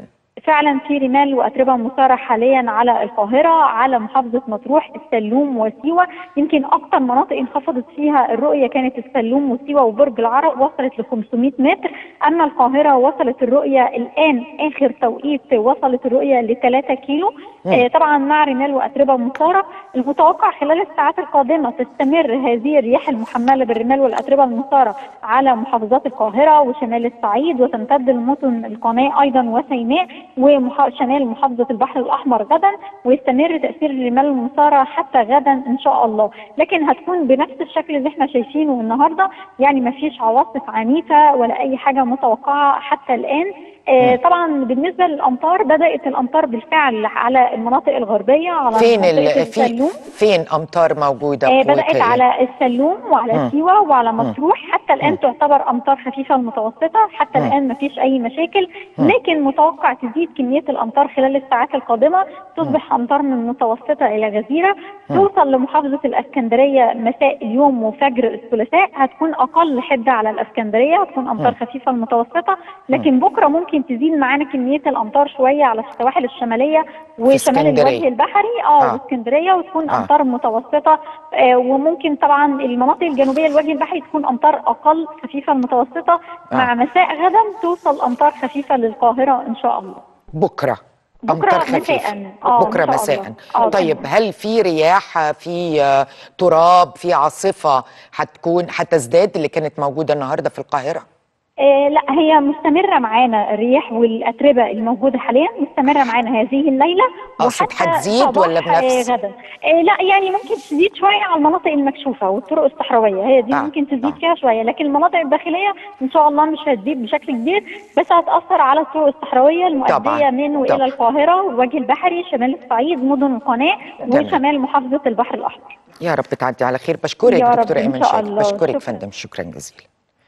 فعلا في رمال واتربه مثاره حاليا على القاهره على محافظه مطروح السلوم وسيوه يمكن اكثر مناطق انخفضت فيها الرؤيه كانت السلوم وسيوه وبرج العرب وصلت ل 500 متر اما القاهره وصلت الرؤيه الان اخر توقيت وصلت الرؤيه ل 3 كيلو آه طبعا مع رمال واتربه مثاره المتوقع خلال الساعات القادمه تستمر هذه الرياح المحمله بالرمال والاتربه المثاره على محافظات القاهره وشمال الصعيد وتمتد لمدن القناه ايضا وسيناء وشمال محافظه البحر الاحمر غدا ويستمر تاثير الرمال المثاره حتى غدا ان شاء الله لكن هتكون بنفس الشكل اللي احنا شايفينه النهارده يعني ما فيش عواصف عنيفه ولا اي حاجه متوقعه حتى الان آه طبعا بالنسبه للامطار بدات الامطار بالفعل على المناطق الغربيه على فين منطقة ال... في السلوم فين امطار موجوده آه قوتها بدات إيه؟ على السلوم وعلى مم. سيوه وعلى مطروح حتى مم. الان تعتبر امطار خفيفه المتوسطه حتى مم. الان ما فيش اي مشاكل مم. لكن متوقع تزيد كميه الامطار خلال الساعات القادمه تصبح امطار من متوسطه الى غزيره مم. توصل لمحافظه الاسكندريه مساء اليوم وفجر الثلاثاء هتكون اقل حده على الاسكندريه هتكون امطار مم. خفيفه المتوسطه لكن بكره ممكن تزيد معانا كميه الامطار شويه على السواحل الشماليه وشمال اسكندرية. الوجه البحري اه, آه. واسكندريه وتكون آه. امطار متوسطه آه وممكن طبعا المناطق الجنوبيه الوجه البحري تكون امطار اقل خفيفه المتوسطه آه. مع مساء غدا توصل امطار خفيفه للقاهره ان شاء الله بكره بكرة امطار مساء. خفيفه آه، بكره إن شاء مساء الله. آه، طيب تمام. هل في رياح في آه، تراب في عاصفه هتكون هتزداد اللي كانت موجوده النهارده في القاهره آه لا هي مستمرة معانا الرياح والأتربة الموجودة حاليا مستمرة معانا هذه الليلة أقصد وحتى هتزيد صباح، ولا بنفس؟ آه غدا آه لا يعني ممكن تزيد شوية على المناطق المكشوفة والطرق الصحراوية هي دي آه، ممكن تزيد آه. فيها شوية لكن المناطق الداخلية إن شاء الله مش هتزيد بشكل كبير بس هتأثر على الطرق الصحراوية المؤدية طبعاً، من طبعاً. وإلى القاهرة والوجه البحري شمال الصعيد مدن القناة تمام. وشمال محافظة البحر الأحمر يا رب تعدي على خير بشكرك يا رب دكتوره إن ايمن شاء شاكر الله. بشكرك شكراً. فندم شكرا جزيلا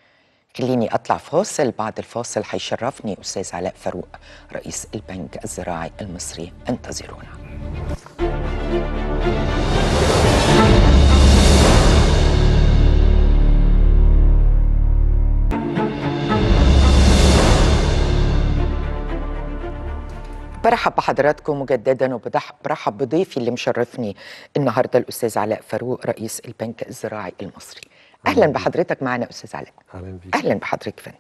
خليني اطلع فاصل بعد الفاصل هيشرفني استاذ علاء فاروق رئيس البنك الزراعي المصري انتظرونا برحب بحضراتكم مجددا وبرحب بضيفي اللي مشرفني النهارده الاستاذ علاء فاروق رئيس البنك الزراعي المصري اهلا بحضرتك معنا استاذ علاء اهلا بيك اهلا بحضرتك فندم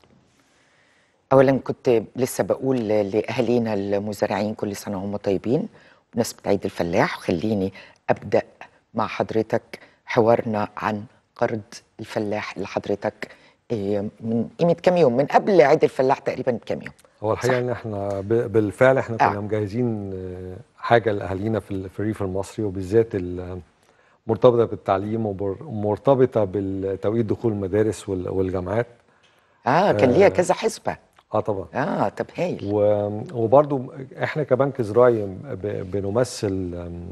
اولا كنت لسه بقول لاهالينا المزارعين كل سنه وهم طيبين بمناسبه عيد الفلاح وخليني ابدا مع حضرتك حوارنا عن قرض الفلاح اللي حضرتك إيه، من قيمه كام يوم من قبل عيد الفلاح تقريبا بكام يوم هو الحقيقه صح. ان احنا ب- بالفعل احنا كنا آه. مجهزين آه، حاجه لاهالينا في ال- في الريف المصري وبالذات ال- مرتبطه بالتعليم وبر- ومرتبطه بالتوقيت دخول المدارس وال- والجامعات اه كان ليها آه. كذا حسبه اه طبعا اه طب هايل و- وبرضو احنا كبنك زراعي ب- بنمثل آم،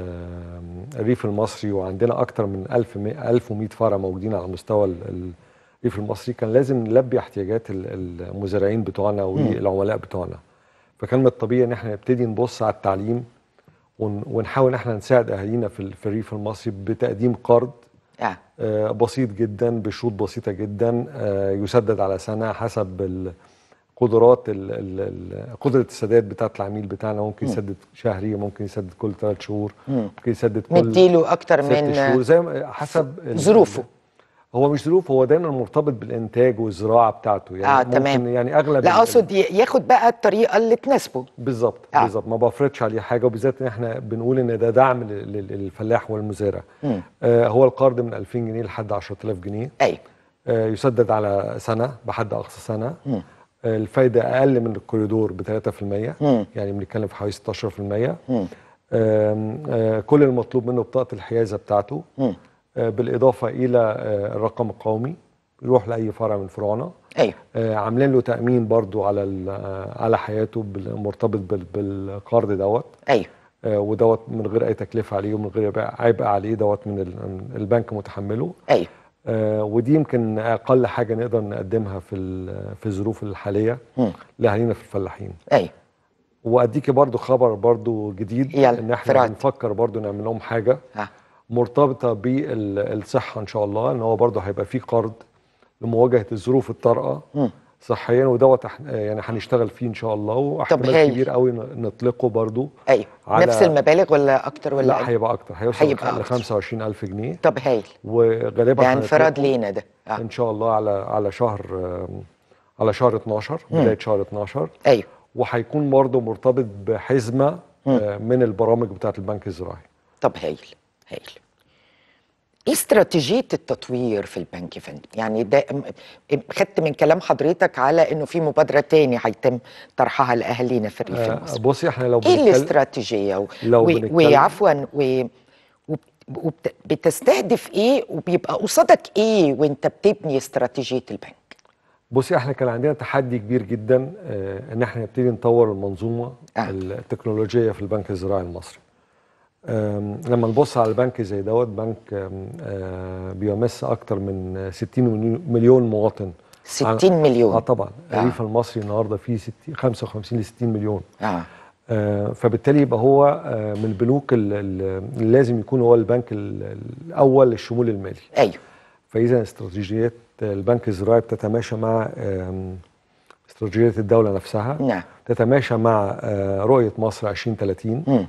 آم، الريف المصري وعندنا اكتر من 1000 مي- 1100 فرع موجودين على مستوى ال- الريف المصري كان لازم نلبي احتياجات ال- المزارعين بتوعنا والعملاء بتوعنا فكان من الطبيعي ان احنا نبتدي نبص على التعليم ون- ونحاول ان احنا نساعد اهالينا في ال- في الريف المصري بتقديم قرض اه آه، بسيط جدا بشروط بسيطة جدا آه، يسدد على سنة حسب القدرات ال- ال- ال- قدرة السداد بتاعة العميل بتاعنا ممكن يسدد شهري ممكن يسدد كل ثلاث شهور ممكن يسدد كل مديله اكتر ست من شهور زي ما حسب ال- ظروفه. هو مش ظروف هو دايما مرتبط بالانتاج والزراعه بتاعته يعني آه، تمام. ممكن يعني اغلب لا ال- اقصد ي- ياخد بقى الطريقه اللي تناسبه بالظبط آه. بالظبط ما بفرضش عليه حاجه وبالذات ان احنا بنقول ان ده دعم لل- لل- للفلاح والمزارع مم. آه هو القرض من 2000 جنيه لحد 10000 جنيه ايوه آه، يسدد على سنة بحد أقصى سنة مم. آه، الفايدة أقل من الكوريدور ب 3% مم. يعني بنتكلم في حوالي 16% مم. آم، آه، كل المطلوب منه بطاقة الحيازة بتاعته مم. آه، بالإضافة إلى آه، الرقم القومي يروح لأي فرع من فروعنا ايوه آه، عاملين له تأمين برضو على ال- آه، على حياته بال- مرتبط بال- بالقرض دوت ايوه آه، ودوت من غير أي تكلفة عليه ومن غير عبء عليه دوت من ال- من البنك متحمله ايوه آه، ودي يمكن اقل حاجه نقدر نقدمها في ال- في الظروف الحاليه مم. لاهالينا في الفلاحين ايوه واديكي برضو خبر برضو جديد يلا، ان احنا فرات. بنفكر برضو نعمل لهم حاجه ها مرتبطه بالصحه ان شاء الله ان هو برضو هيبقى في قرض لمواجهه الظروف الطارئه مم. صحيا ودوت إح- يعني هنشتغل فيه ان شاء الله واحتمال هايل. كبير قوي ن- نطلقه برضو ايوه على- نفس المبالغ ولا اكتر ولا لا أقل؟ هيبقى اكتر هيوصل هيبقى ل أكتر. 25000 جنيه طب هايل وغالبا ده انفراد هنطلقه لينا ده آه. ان شاء الله على على شهر آم، على شهر 12 بدايه شهر 12 ايوه وهيكون برضه مرتبط بحزمه آه، من البرامج بتاعه البنك الزراعي طب هايل هايل ايه استراتيجيه التطوير في البنك يا فندم؟ يعني ده م- خدت من كلام حضرتك على انه في مبادره تاني هيتم طرحها لاهالينا في الريف آه، المصري. بصي احنا لو ايه بنتكلم الاستراتيجيه و- لو و- بنتكلم- وعفوا و وبتستهدف ايه وبيبقى قصادك ايه وانت بتبني استراتيجيه البنك؟ بصي احنا كان عندنا تحدي كبير جدا آه، ان احنا نبتدي نطور المنظومه آه. التكنولوجيه في البنك الزراعي المصري. آم، لما نبص على البنك زي دوت بنك آم، آه، بيمس اكتر من 60 مليون مواطن 60 مليون. اه طبعا آه. الريف المصري النهارده فيه 60 55 ل 60 مليون اه آه، فبالتالي يبقى هو آه، من البنوك ال- ال- اللي لازم يكون هو البنك ال- الاول للشمول المالي ايوه فاذا استراتيجيات البنك الزراعي بتتماشى مع آم، استراتيجيات الدوله نفسها نعم تتماشى مع آه، رؤيه مصر 2030 مم.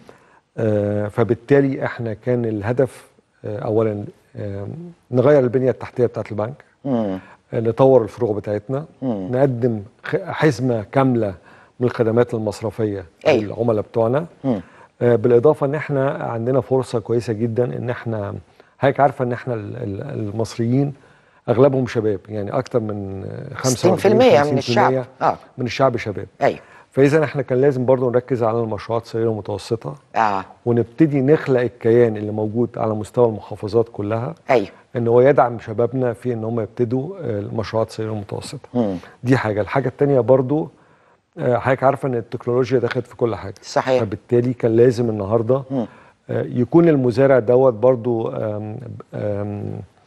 آه، فبالتالي احنا كان الهدف آه، اولا آم، نغير البنيه التحتيه بتاعت البنك مم. آه، نطور الفروع بتاعتنا مم. نقدم خ- حزمه كامله من الخدمات المصرفيه أيوة. للعملاء بتوعنا مم. آه، بالاضافه ان احنا عندنا فرصه كويسه جدا ان احنا حضرتك عارفه ان احنا ال- ال- المصريين اغلبهم شباب يعني اكتر من آه، 45 60% من 50% الشعب. آه. من الشعب شباب ايوه فاذا احنا كان لازم برضو نركز على المشروعات الصغيره والمتوسطه اه ونبتدي نخلق الكيان اللي موجود على مستوى المحافظات كلها ايوه ان هو يدعم شبابنا في ان هم يبتدوا آه، المشروعات الصغيره والمتوسطه مم. دي حاجه الحاجه الثانيه برضو آه، حضرتك عارفه ان التكنولوجيا دخلت في كل حاجه صحيح فبالتالي كان لازم النهارده مم. آه، يكون المزارع دوت برضو آم، آم،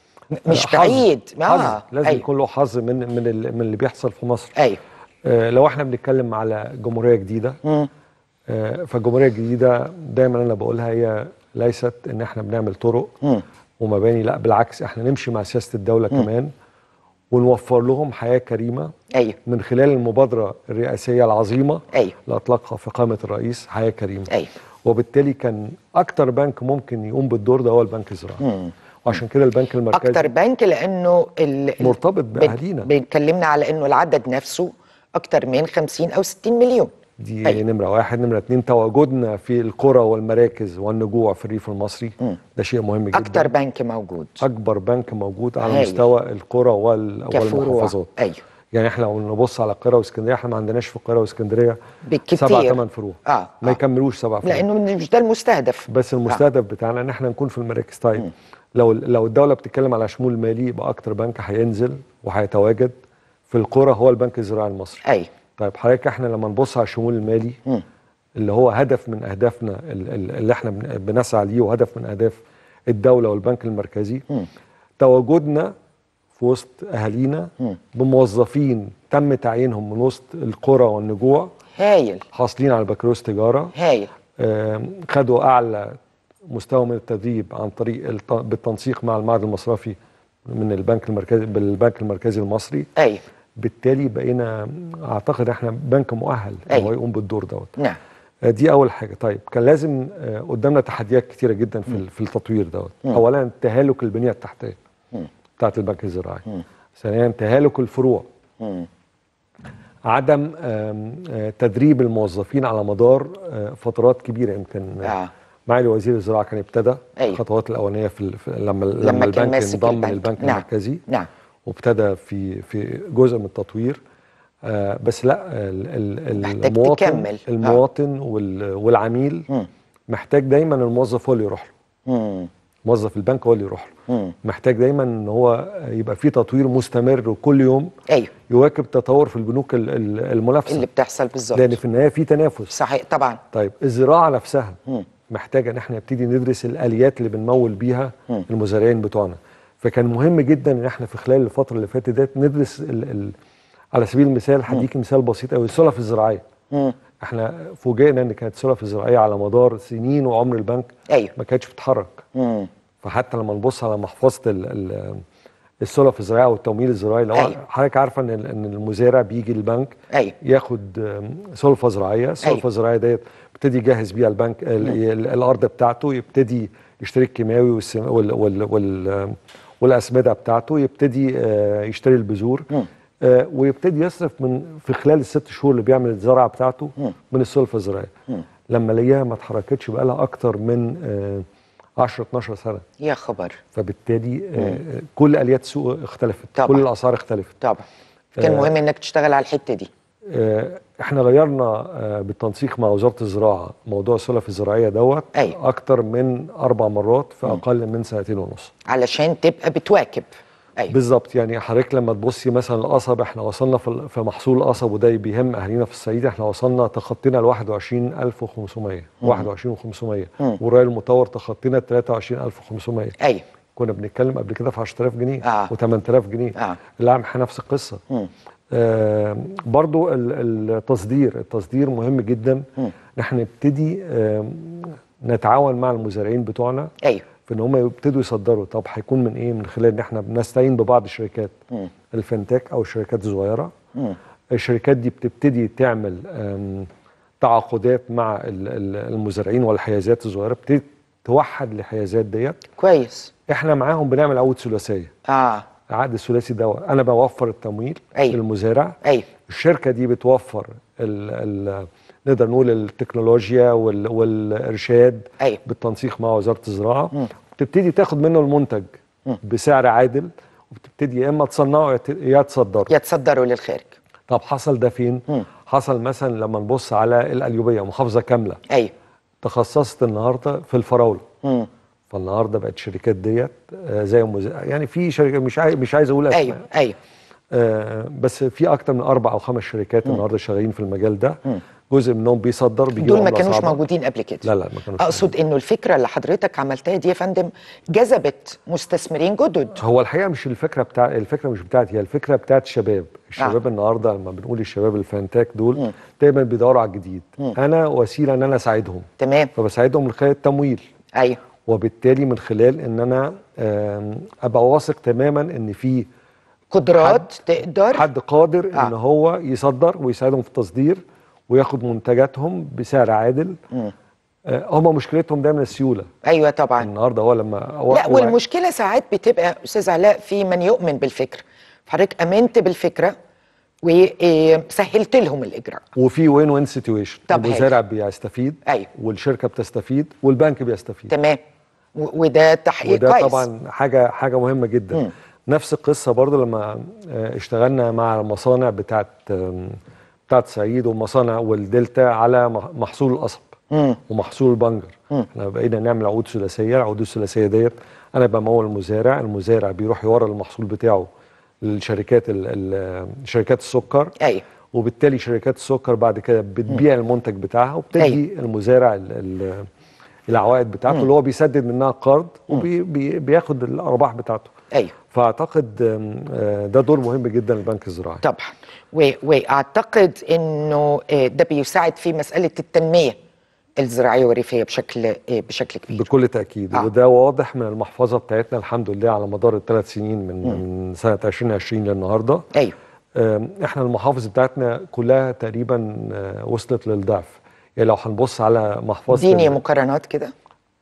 مش حظ- بعيد حظ اه لازم أيوة. يكون له حظ من من ال- من اللي بيحصل في مصر ايوه آه، لو احنا بنتكلم على جمهوريه جديده مم. آه، فالجمهوريه الجديده دايما انا بقولها هي ليست ان احنا بنعمل طرق مم. ومباني لا بالعكس احنا نمشي مع سياسه الدوله كمان ونوفر لهم حياه كريمه ايوه من خلال المبادره الرئاسيه العظيمه ايوه اللي اطلقها فخامه الرئيس حياه كريمه ايوه وبالتالي كان اكتر بنك ممكن يقوم بالدور ده هو البنك الزراعي مم. وعشان كده البنك المركزي اكتر بنك لانه ال... ال- مرتبط بن- باهالينا بنتكلمنا على انه العدد نفسه اكتر من 50 او 60 مليون دي أيوة. نمره واحد نمره اتنين تواجدنا في القرى والمراكز والنجوع في الريف المصري مم. ده شيء مهم جدا اكتر بنك موجود اكبر بنك موجود على هايل. مستوى القرى وال... كفروع والمحافظات ايوه يعني احنا لو نبص على القاهره واسكندريه احنا ما عندناش في القاهره واسكندريه بالكتير سبع ثمان فروع اه ما آه. يكملوش سبع فروع لانه مش ده المستهدف بس المستهدف بتاعنا ان احنا نكون في المراكز طيب لو لو الدوله بتتكلم على شمول مالي يبقى اكتر بنك هينزل وهيتواجد في القرى هو البنك الزراعي المصري ايوه طيب حضرتك احنا لما نبص على الشمول المالي مم. اللي هو هدف من اهدافنا ال- ال- اللي احنا بن- بنسعى ليه وهدف من اهداف الدوله والبنك المركزي مم. تواجدنا في وسط اهالينا مم. بموظفين تم تعيينهم من وسط القرى والنجوع هايل حاصلين على بكالوريوس تجاره هايل آم، خدوا اعلى مستوى من التدريب عن طريق الت- بالتنسيق مع المعهد المصرفي من البنك المركزي بالبنك المركزي المصري ايوه بالتالي بقينا اعتقد احنا بنك مؤهل ان أيوة. هو يقوم بالدور دوت نعم آه، دي اول حاجه طيب كان لازم آه، قدامنا تحديات كتيره جدا في ال- في التطوير دوت مم. اولا تهالك البنيه التحتيه مم. بتاعت البنك الزراعي مم. ثانيا تهالك الفروع مم. عدم آم، آه، تدريب الموظفين على مدار آه، فترات كبيره يمكن اه معالي وزير الزراعه كان ابتدى أيوة. الخطوات الاولانيه في ال- في- لما لما لما كان البنك ماسك انضم البنك. للبنك نعم. المركزي نعم وابتدى في في جزء من التطوير آه بس لا ال- ال- محتاج المواطن تكمل. آه. المواطن وال- والعميل مم. محتاج دايما الموظف هو اللي يروح له مم. موظف البنك هو اللي يروح له مم. محتاج دايما ان هو يبقى في تطوير مستمر وكل يوم ايوه يواكب تطور في البنوك ال- ال- المنافسه اللي بتحصل بالظبط لان في النهايه في تنافس صحيح طبعا طيب الزراعه نفسها مم. محتاجه ان احنا نبتدي ندرس الاليات اللي بنمول بيها مم. المزارعين بتوعنا فكان مهم جدا ان احنا في خلال الفتره اللي فاتت ديت ندرس ال ال على سبيل المثال هديك مثال بسيط قوي السلف الزراعيه مم. احنا فوجئنا ان كانت السلف الزراعيه على مدار سنين وعمر البنك ايوه ما كانتش بتتحرك مم. فحتى لما نبص على محفظه ال ال السلف الزراعيه والتمويل الزراعي لو أيوة. حضرتك عارفه ان ان المزارع بيجي البنك ايوه ياخد آم، سلفه زراعيه السلفه أيوة. الزراعيه ديت يبتدي يجهز بيها البنك ال- ال- الارض بتاعته يبتدي يشتري الكيماوي والسم- وال وال وال والاسمده بتاعته يبتدي آه، يشتري البذور مم. آه، ويبتدي يصرف من في خلال الست شهور اللي بيعمل الزراعه بتاعته مم. من السلفه الزراعيه مم. لما الاقيها ما اتحركتش بقى لها اكتر من آه، 10 12 سنه يا خبر فبالتالي آه، كل اليات السوق اختلفت طبعا. كل الاسعار اختلفت طبعا كان آه. مهم انك تشتغل على الحته دي آه، احنا غيرنا آه، بالتنسيق مع وزاره الزراعه موضوع السلف الزراعيه دوت أيوة. اكتر من اربع مرات في اقل من سنتين ونص علشان تبقى بتواكب ايوه بالظبط يعني حضرتك لما تبصي مثلا القصب احنا وصلنا في ال- في محصول القصب وده بيهم اهالينا في الصعيد احنا وصلنا تخطينا ل 21500 21500 مم. والرأي المطور تخطينا 23500 ايوه كنا بنتكلم قبل كده في 10000 جنيه آه. و8000 جنيه آه. القمح نفس القصه مم. آه برضو ال- التصدير التصدير مهم جدا مم. ان احنا نبتدي آه نتعاون مع المزارعين بتوعنا ايوه في ان هم يبتدوا يصدروا طب هيكون من ايه من خلال ان احنا بنستعين ببعض الشركات مم. الفنتك او الشركات الصغيره مم. الشركات دي بتبتدي تعمل آم، تعاقدات مع ال- ال- المزارعين والحيازات الصغيره بتبتدي توحد الحيازات ديت كويس احنا معاهم بنعمل عقود ثلاثيه اه العقد الثلاثي ده انا بوفر التمويل أيوة. للمزارع ايوه الشركه دي بتوفر ال ال نقدر نقول التكنولوجيا وال والارشاد أيوة. بالتنسيق مع وزاره الزراعه مم. بتبتدي تاخد منه المنتج مم. بسعر عادل وبتبتدي يا اما تصنعه يا ت- يا تصدره يتصدروا للخارج طب حصل ده فين مم. حصل مثلا لما نبص على القليوبيه محافظه كامله ايوه تخصصت النهارده في الفراوله مم. فالنهارده بقت الشركات ديت آه، زي مز... يعني في شركه مش عايز مش عايز اقول اسماء ايوه ايوه آه، بس في اكتر من اربع او خمس شركات النهارده شغالين في المجال ده مم. جزء منهم بيصدر بيجيبوا دول ما عملة كانوش صعبة. موجودين قبل كده لا لا ما كانوش اقصد انه الفكره اللي حضرتك عملتها دي يا فندم جذبت مستثمرين جدد هو الحقيقه مش الفكره بتاع الفكره مش بتاعتي هي الفكره بتاعت الشباب الشباب آه. النهارده لما بنقول الشباب الفانتاك دول مم. دايما بيدوروا على الجديد مم. انا وسيله ان انا اساعدهم تمام فبساعدهم من خلال التمويل ايوه وبالتالي من خلال ان انا آم، ابقى واثق تماما ان في قدرات تقدر حد قادر آه. ان هو يصدر ويساعدهم في التصدير وياخد منتجاتهم بسعر عادل مم. آه، هم مشكلتهم دايما السيوله ايوه طبعا النهارده هو لما هو لا هو- والمشكله ساعات بتبقى استاذ علاء في من يؤمن بالفكره حضرتك امنت بالفكره وسهلت لهم الاجراء وفي وين وين سيتويشن طب المزارع بيستفيد أيوة. والشركه بتستفيد والبنك بيستفيد تمام و- وده تحقيق وده كويس طبعا حاجه حاجه مهمه جدا مم. نفس القصه برضو لما آه، اشتغلنا مع المصانع بتاعت آم، بتاعت سعيد والمصانع والدلتا على مح- محصول القصب مم. ومحصول البنجر مم. احنا بقينا نعمل عقود ثلاثيه العقود الثلاثيه ديت انا بمول المزارع المزارع بيروح يورد المحصول بتاعه للشركات ال- ال- شركات السكر ايوه وبالتالي شركات السكر بعد كده بتبيع المنتج بتاعها وبتدي أيوة. المزارع ال- ال- العوائد بتاعته اللي هو بيسدد منها قرض وبياخد الارباح بتاعته ايوه فاعتقد آم، آه، ده دور مهم جدا للبنك الزراعي طبعا و- واعتقد انه آه، ده بيساعد في مساله التنميه الزراعيه والريفيه بشكل آه، بشكل كبير بكل تاكيد آه. وده واضح من المحفظه بتاعتنا الحمد لله على مدار الثلاث سنين من من سنه 2020 للنهارده ايوه آم، احنا المحافظ بتاعتنا كلها تقريبا آه، وصلت للضعف يعني لو هنبص على محفظه اديني ال- مقارنات كده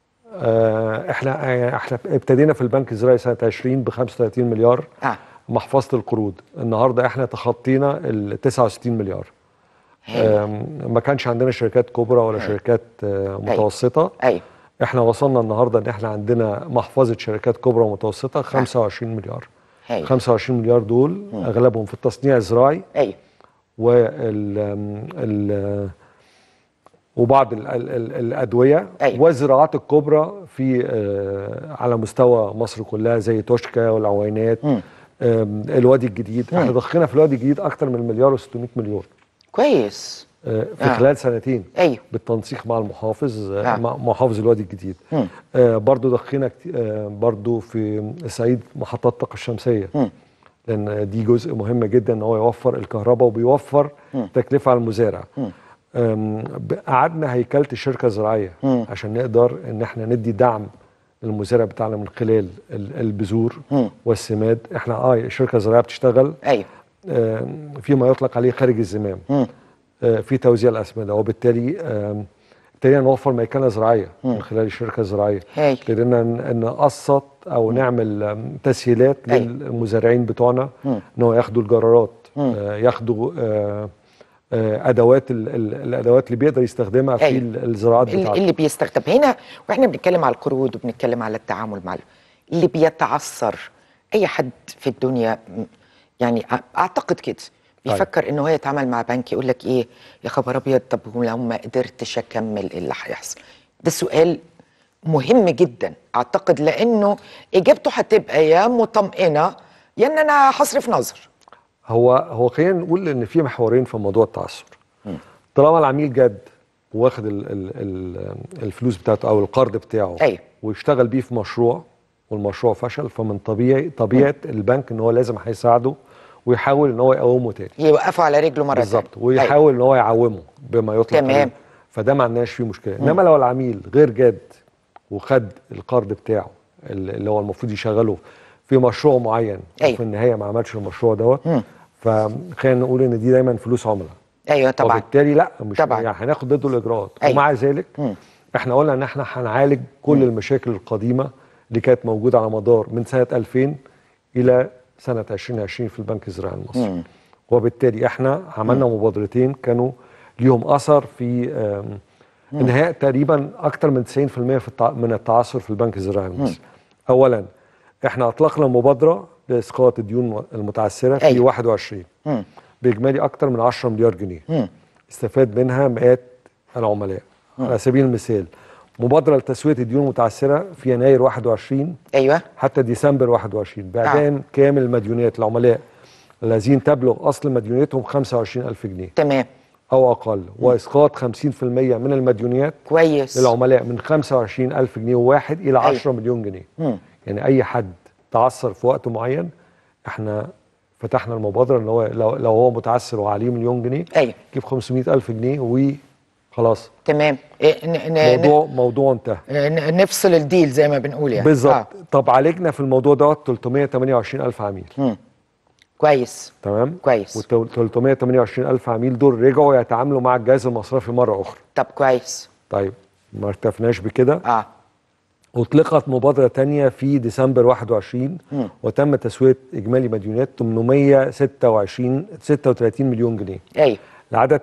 آه، احنا آه، احنا ابتدينا في البنك الزراعي سنه 20 ب 35 مليار اه محفظه القروض النهارده احنا تخطينا ال 69 مليار هايل. آم، ما كانش عندنا شركات كبرى ولا شركات آه، متوسطه ايوه احنا وصلنا النهارده ان احنا عندنا محفظه شركات كبرى ومتوسطه 25 مليار هايل. 25 مليار دول اغلبهم في التصنيع الزراعي ايوه وال ال وبعض ال ال ال الادويه أيوة. والزراعات الكبرى في آه، على مستوى مصر كلها زي توشكا والعوينات مم. آم، الوادي الجديد احنا ضخينا في الوادي الجديد اكتر من مليار و600 مليون كويس آه، في آه. خلال سنتين ايوه بالتنسيق مع المحافظ آه. آه. مع محافظ الوادي الجديد مم. آه برضو دخينا كت- آه برضو في الصعيد محطات الطاقه الشمسيه مم. لان دي جزء مهم جدا ان هو يوفر الكهرباء وبيوفر مم. تكلفه على المزارع مم. آم، ب- قعدنا هيكله الشركه الزراعيه مم. عشان نقدر ان احنا ندي دعم المزارع بتاعنا من خلال ال- البذور مم. والسماد احنا اه الشركه الزراعيه بتشتغل ايوه آه، فيما يطلق عليه خارج الزمام مم. آه، في توزيع الاسمده وبالتالي آم، ابتدينا نوفر ميكنه زراعيه من خلال الشركه الزراعيه هايل. ابتدينا ن- نقسط او نعمل آم، تسهيلات أيوة. للمزارعين بتوعنا مم. ان هو ياخدوا الجرارات مم. آه، ياخدوا آه، آه، ادوات ال- ال- الادوات اللي بيقدر يستخدمها في أيوة. ال- الزراعات اللي بتاعته اللي بيستخدم هنا واحنا بنتكلم على القروض وبنتكلم على التعامل مع ال- اللي بيتعثر اي حد في الدنيا م- يعني أ- اعتقد كده بيفكر ان هو يتعامل مع بنك يقول لك ايه يا خبر ابيض طب ولو ما قدرتش اكمل ايه اللي هيحصل ده سؤال مهم جدا اعتقد لانه اجابته هتبقى يا مطمئنه يا ان انا هصرف نظر هو هو خلينا نقول ان في محورين في موضوع التعثر طالما العميل جد واخد ال ال ال الفلوس بتاعته او القرض بتاعه أيوة. واشتغل بيه في مشروع والمشروع فشل فمن طبيعي طبيعه البنك ان هو لازم هيساعده ويحاول ان هو يقومه تاني يوقفه على رجله مره بالظبط تانية. أيوة. ويحاول ان هو يعومه بما يطلق تمام. عليه. فده ما عندناش فيه مشكله انما لو العميل غير جاد وخد القرض بتاعه اللي اللي هو المفروض يشغله في مشروع معين أيوة. وفي النهايه ما عملش المشروع دوت مم. فخلينا نقول ان دي دايما فلوس عملاء ايوه طبعا وبالتالي لا مش طبعاً. يعني هناخد ضده الاجراءات أيوة. ومع ذلك مم. احنا قلنا ان احنا هنعالج كل المشاكل القديمه اللي كانت موجوده على مدار من سنه 2000 الى سنه 2020 في البنك الزراعي المصري مم. وبالتالي احنا عملنا مبادرتين كانوا ليهم اثر في آم، انهاء تقريبا اكثر من 90% في التع... من التعثر في البنك الزراعي المصري. اولا احنا اطلقنا مبادره لاسقاط الديون المتعثره في أيوة. 21 مم. باجمالي اكثر من 10 مليار جنيه. مم. استفاد منها مئات العملاء. على سبيل المثال مبادره لتسويه الديون المتعثره في يناير 21 ايوه حتى ديسمبر 21 باعدام كامل المديونيات العملاء الذين تبلغ اصل مديونيتهم 25000 جنيه تمام او اقل واسقاط 50% من المديونيات كويس للعملاء من 25000 جنيه واحد الى أيوة. 10 مليون جنيه مم. يعني اي حد تعثر في وقت معين احنا فتحنا المبادره ان هو لو, لو هو متعثر وعليه مليون جنيه ايوه يجيب 500000 جنيه وخلاص تمام إيه ن- ن- موضوع موضوع انتهى ن- نفصل الديل زي ما بنقول يعني بالظبط آه. طب عالجنا في الموضوع دوت 328000 عميل مم. كويس تمام كويس. وال 328 الف عميل دول رجعوا يتعاملوا مع الجهاز المصرفي مره اخرى طب كويس طيب ما ارتفناش بكده اه اطلقت مبادره تانية في ديسمبر 21 مم. وتم تسويه اجمالي مديونات 826 36 مليون جنيه ايوه لعدد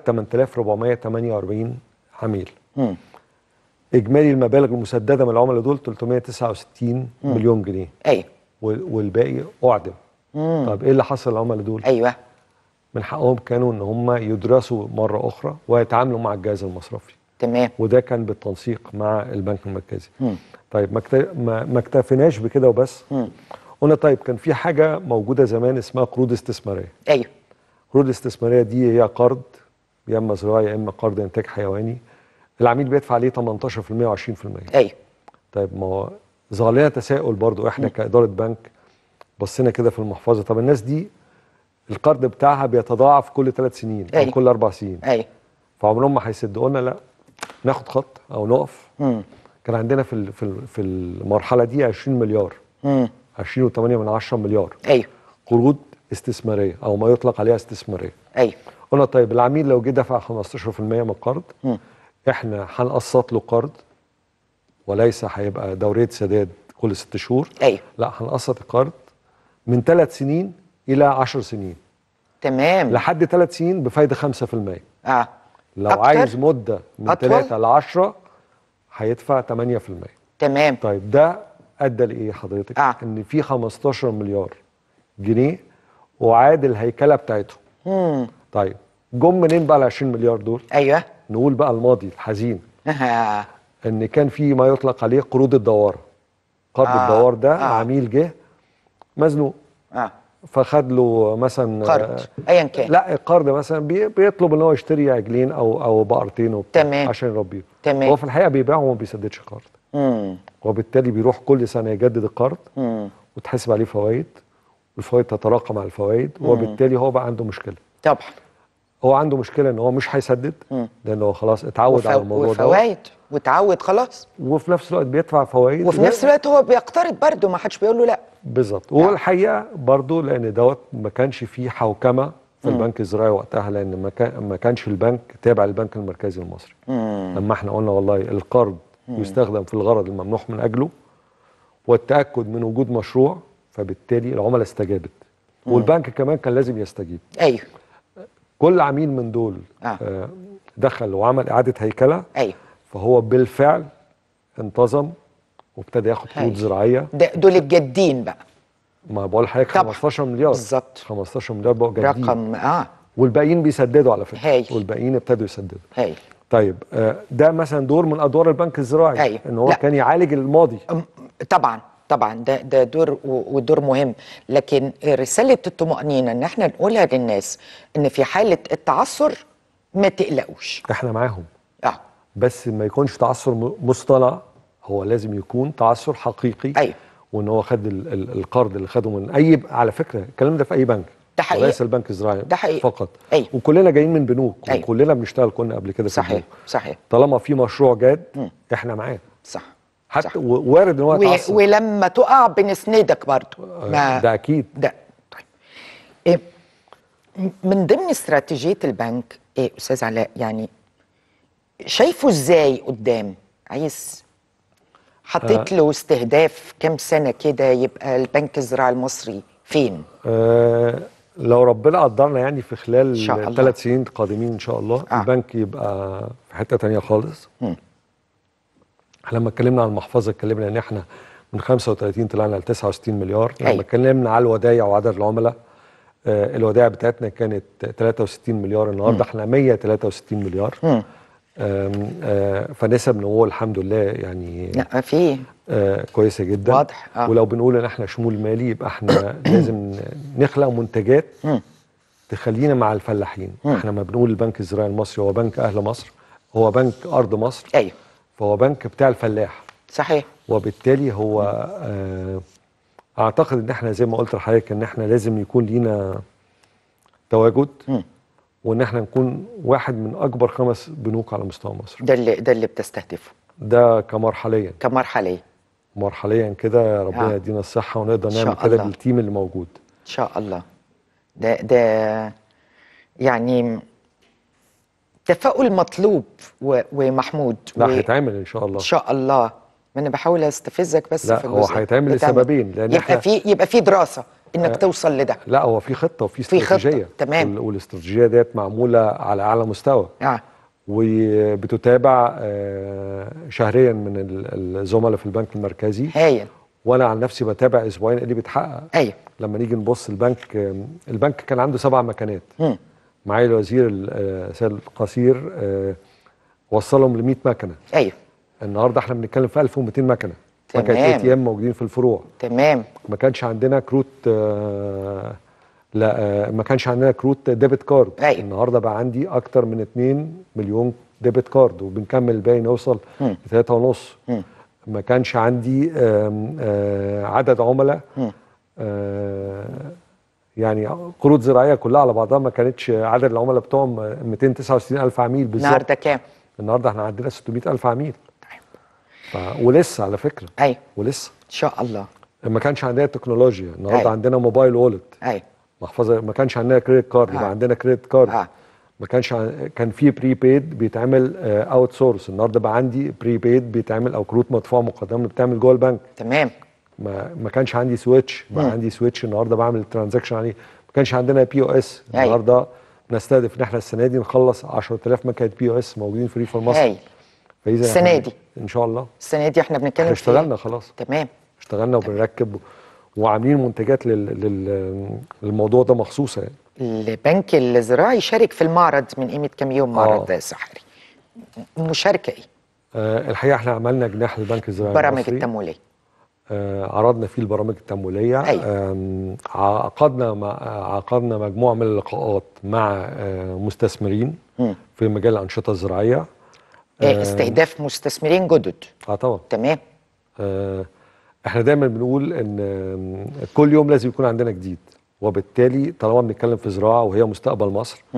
8448 عميل مم. اجمالي المبالغ المسدده من العملاء دول 369 مليون جنيه ايوه وال- والباقي اعدم مم. طب ايه اللي حصل للعملاء دول ايوه من حقهم كانوا ان هم يدرسوا مره اخرى ويتعاملوا مع الجهاز المصرفي تمام وده كان بالتنسيق مع البنك المركزي مم. طيب ما اكت- ما ما اكتفيناش بكده وبس مم. قلنا طيب كان في حاجه موجوده زمان اسمها قروض استثماريه ايوه القروض الاستثماريه دي هي قرض يا اما زراعي يا اما قرض انتاج حيواني العميل بيدفع عليه 18% و20% ايوه طيب ما هو ظهر لنا تساؤل برضو احنا كاداره بنك بصينا كده في المحفظه طب الناس دي القرض بتاعها بيتضاعف كل ثلاث سنين او أيوة. كل اربع سنين ايوه فعمرهم ما هيسدوا قلنا لا ناخد خط او نقف مم. كان عندنا في ال- في ال- في المرحله دي 20 مليار مم. 20.8 من 10 مليار ايوه قروض استثماريه او ما يطلق عليها استثماريه ايوه قلنا طيب العميل لو جه دفع 15% من القرض مم. احنا هنقسط له قرض وليس هيبقى دوريه سداد كل ست شهور ايوه لا هنقسط القرض من ثلاث سنين الى 10 سنين تمام لحد ثلاث سنين بفايده 5% اه لو أكتر؟ عايز مده من أطول؟ 3 ل 10 هيدفع 8% تمام طيب ده ادى لايه حضرتك؟ آه. ان في 15 مليار جنيه وعاد الهيكله بتاعتهم. مم. طيب جم منين بقى ال 20 مليار دول؟ ايوه نقول بقى الماضي الحزين آه. ان كان في ما يطلق عليه قروض الدواره. قرض آه. الدوار ده آه. عميل جه مزنوق اه فخد له مثلا قرض ايا كان لا القرض مثلا بي- بيطلب ان هو يشتري عجلين او او بقرتين وبتاع تمام. عشان يربيهم تمام. هو في الحقيقه بيبيعهم وما بيسددش قرض مم. وبالتالي بيروح كل سنه يجدد القرض مم. وتحسب عليه فوائد والفوائد تتراكم على الفوائد وبالتالي هو بقى عنده مشكله طبعا هو عنده مشكله ان هو مش هيسدد لان هو خلاص اتعود على وفو- الموضوع ده وفوائد وتعود خلاص وفي نفس الوقت بيدفع فوائد وفي نفس الوقت هو بيقترض برضه ما حدش بيقول له لا بالظبط والحقيقه برضو لان دوت ما كانش فيه حوكمه في البنك الزراعي وقتها لان ما كان ما كانش البنك تابع للبنك المركزي المصري لما احنا قلنا والله القرض يستخدم في الغرض الممنوح من اجله والتاكد من وجود مشروع فبالتالي العملاء استجابت والبنك كمان كان لازم يستجيب ايوه كل عميل من دول آه. آه دخل وعمل اعاده هيكله ايوه فهو بالفعل انتظم وابتدى ياخد قروض هايل. زراعيه ده دول الجادين بقى ما بقول لحضرتك طبعا. 15 مليار بالظبط. 15 مليار بقوا جاهزين رقم اه والباقيين بيسددوا على فكره هايل. والباقيين ابتدوا يسددوا هايل طيب آه، ده مثلا دور من ادوار البنك الزراعي أيوة. ان هو لا. كان يعالج الماضي أم- طبعا طبعا ده ده دور و- ودور مهم لكن رساله الطمانينه ان احنا نقولها للناس ان في حاله التعثر ما تقلقوش احنا معاهم اه بس ما يكونش تعثر م- مصطنع هو لازم يكون تعثر حقيقي أيوة. وان هو خد ال- ال- القرض اللي خده من اي على فكره الكلام ده في اي بنك ده حقيقي. وليس البنك الزراعي ده حقيقي. فقط أيوة. وكلنا جايين من بنوك أيوة. وكلنا بنشتغل كنا قبل كده في صحيح البنوك صحيح طالما في مشروع جاد احنا معاه صح حتى صح. و- وارد ان هو و- يتعثر ولما تقع بنسندك برضو ما ده اكيد ده طيب إيه م- من ضمن استراتيجيه البنك ايه استاذ علاء يعني شايفه ازاي قدام عايز حطيت له استهداف كام سنه كده يبقى البنك الزراعي المصري فين آه لو ربنا قدرنا يعني في خلال إن شاء الله. الثلاث سنين القادمين ان شاء الله آه. البنك يبقى في حته تانية خالص مم. احنا لما اتكلمنا عن المحفظه اتكلمنا ان احنا من 35 طلعنا ل 69 مليار أيوة. لما اتكلمنا على الودايع وعدد العملاء آه الودائع بتاعتنا كانت 63 مليار النهارده احنا 163 مليار مم. آم، آه فنسب نمو الحمد لله يعني لا في آه كويسه جدا واضح، آه. ولو بنقول ان احنا شمول مالي يبقى احنا لازم نخلق منتجات مم. تخلينا مع الفلاحين احنا ما بنقول البنك الزراعي المصري هو بنك اهل مصر هو بنك ارض مصر ايوه فهو بنك بتاع الفلاح صحيح وبالتالي هو آه اعتقد ان احنا زي ما قلت لحضرتك ان احنا لازم يكون لينا تواجد مم. وان احنا نكون واحد من اكبر خمس بنوك على مستوى مصر ده اللي ده اللي بتستهدفه ده كمرحليا كمرحليه مرحليا كده ربنا آه. يدينا الصحه ونقدر إن شاء نعمل كده الله. بالتيم اللي موجود ان شاء الله ده ده يعني تفاؤل مطلوب و- ومحمود لا و- هيتعمل ان شاء الله ان شاء الله ما انا بحاول استفزك بس لا، في هو الجزء هيتعمل بتاع- لسببين، لأن يبقى إحنا- في يبقى في دراسه انك توصل لده لا هو في خطه وفي في خطة، استراتيجيه تمام. وال- والاستراتيجيه ديت معموله على اعلى مستوى اه وبتتابع آه، شهريا من ال- الزملاء في البنك المركزي هايل وانا عن نفسي بتابع اسبوعيا إيه اللي بيتحقق ايوه لما نيجي نبص البنك آم، البنك كان عنده سبع مكانات مم. معالي الوزير ال- آه، سيد القصير آه، وصلهم ل 100 مكنه ايوه النهارده احنا بنتكلم في 1200 مكنه مكنه تمام. اي تي ام موجودين في الفروع تمام ما كانش عندنا كروت آه، لا آه، ما كانش عندنا كروت ديبت كارد أيوة. النهارده بقى عندي اكتر من 2 مليون ديبت كارد وبنكمل الباقي نوصل مم. ل 3 ونص مم. ما كانش عندي آم، آه، عدد عملاء مم. آه، يعني قروض زراعيه كلها على بعضها ما كانتش عدد العملاء بتوعهم 269 الف عميل بالظبط النهارده كام النهارده احنا عندنا 600 الف عميل ف... ولسه على فكره ايوه ولسه ان شاء الله ما كانش عندنا تكنولوجيا النهارده أيوة. عندنا موبايل وولت ايوه محفظه ما كانش عندنا كريدت كارد آه. بقى عندنا كريدت كارد آه. ما كانش عن... كان في بري بيد بيتعمل اوت سورس النهارده بقى عندي بري بيد بيتعمل او كروت مدفوعه مقدمه بتعمل جوه البنك تمام ما ما كانش عندي سويتش بقى مم. عندي سويتش النهارده بعمل الترانزاكشن عليه ما كانش عندنا بي او اس أيوة. النهارده بنستهدف ان احنا السنه دي نخلص 10000 مكنه بي او اس موجودين في ريف مصر هايل فاذا السنة إحنا دي. ان شاء الله السنه دي احنا بنتكلم احنا فيها. اشتغلنا خلاص تمام اشتغلنا وبنركب وعاملين منتجات لل... لل... للموضوع ده مخصوصه يعني البنك الزراعي شارك في المعرض من قيمه كام يوم معرض آه. سحري مشاركه ايه آه الحقيقه احنا عملنا جناح للبنك الزراعي برامج المصري. التمويليه آه عرضنا فيه البرامج التمويليه أيوة. آم، عقدنا مع عقدنا مجموعه من اللقاءات مع آه مستثمرين مم. في مجال الانشطه الزراعيه آه، استهداف مستثمرين جدد اه طبعا تمام آه احنا دايما بنقول ان آم، كل يوم لازم يكون عندنا جديد وبالتالي طالما بنتكلم في زراعه وهي مستقبل مصر مم.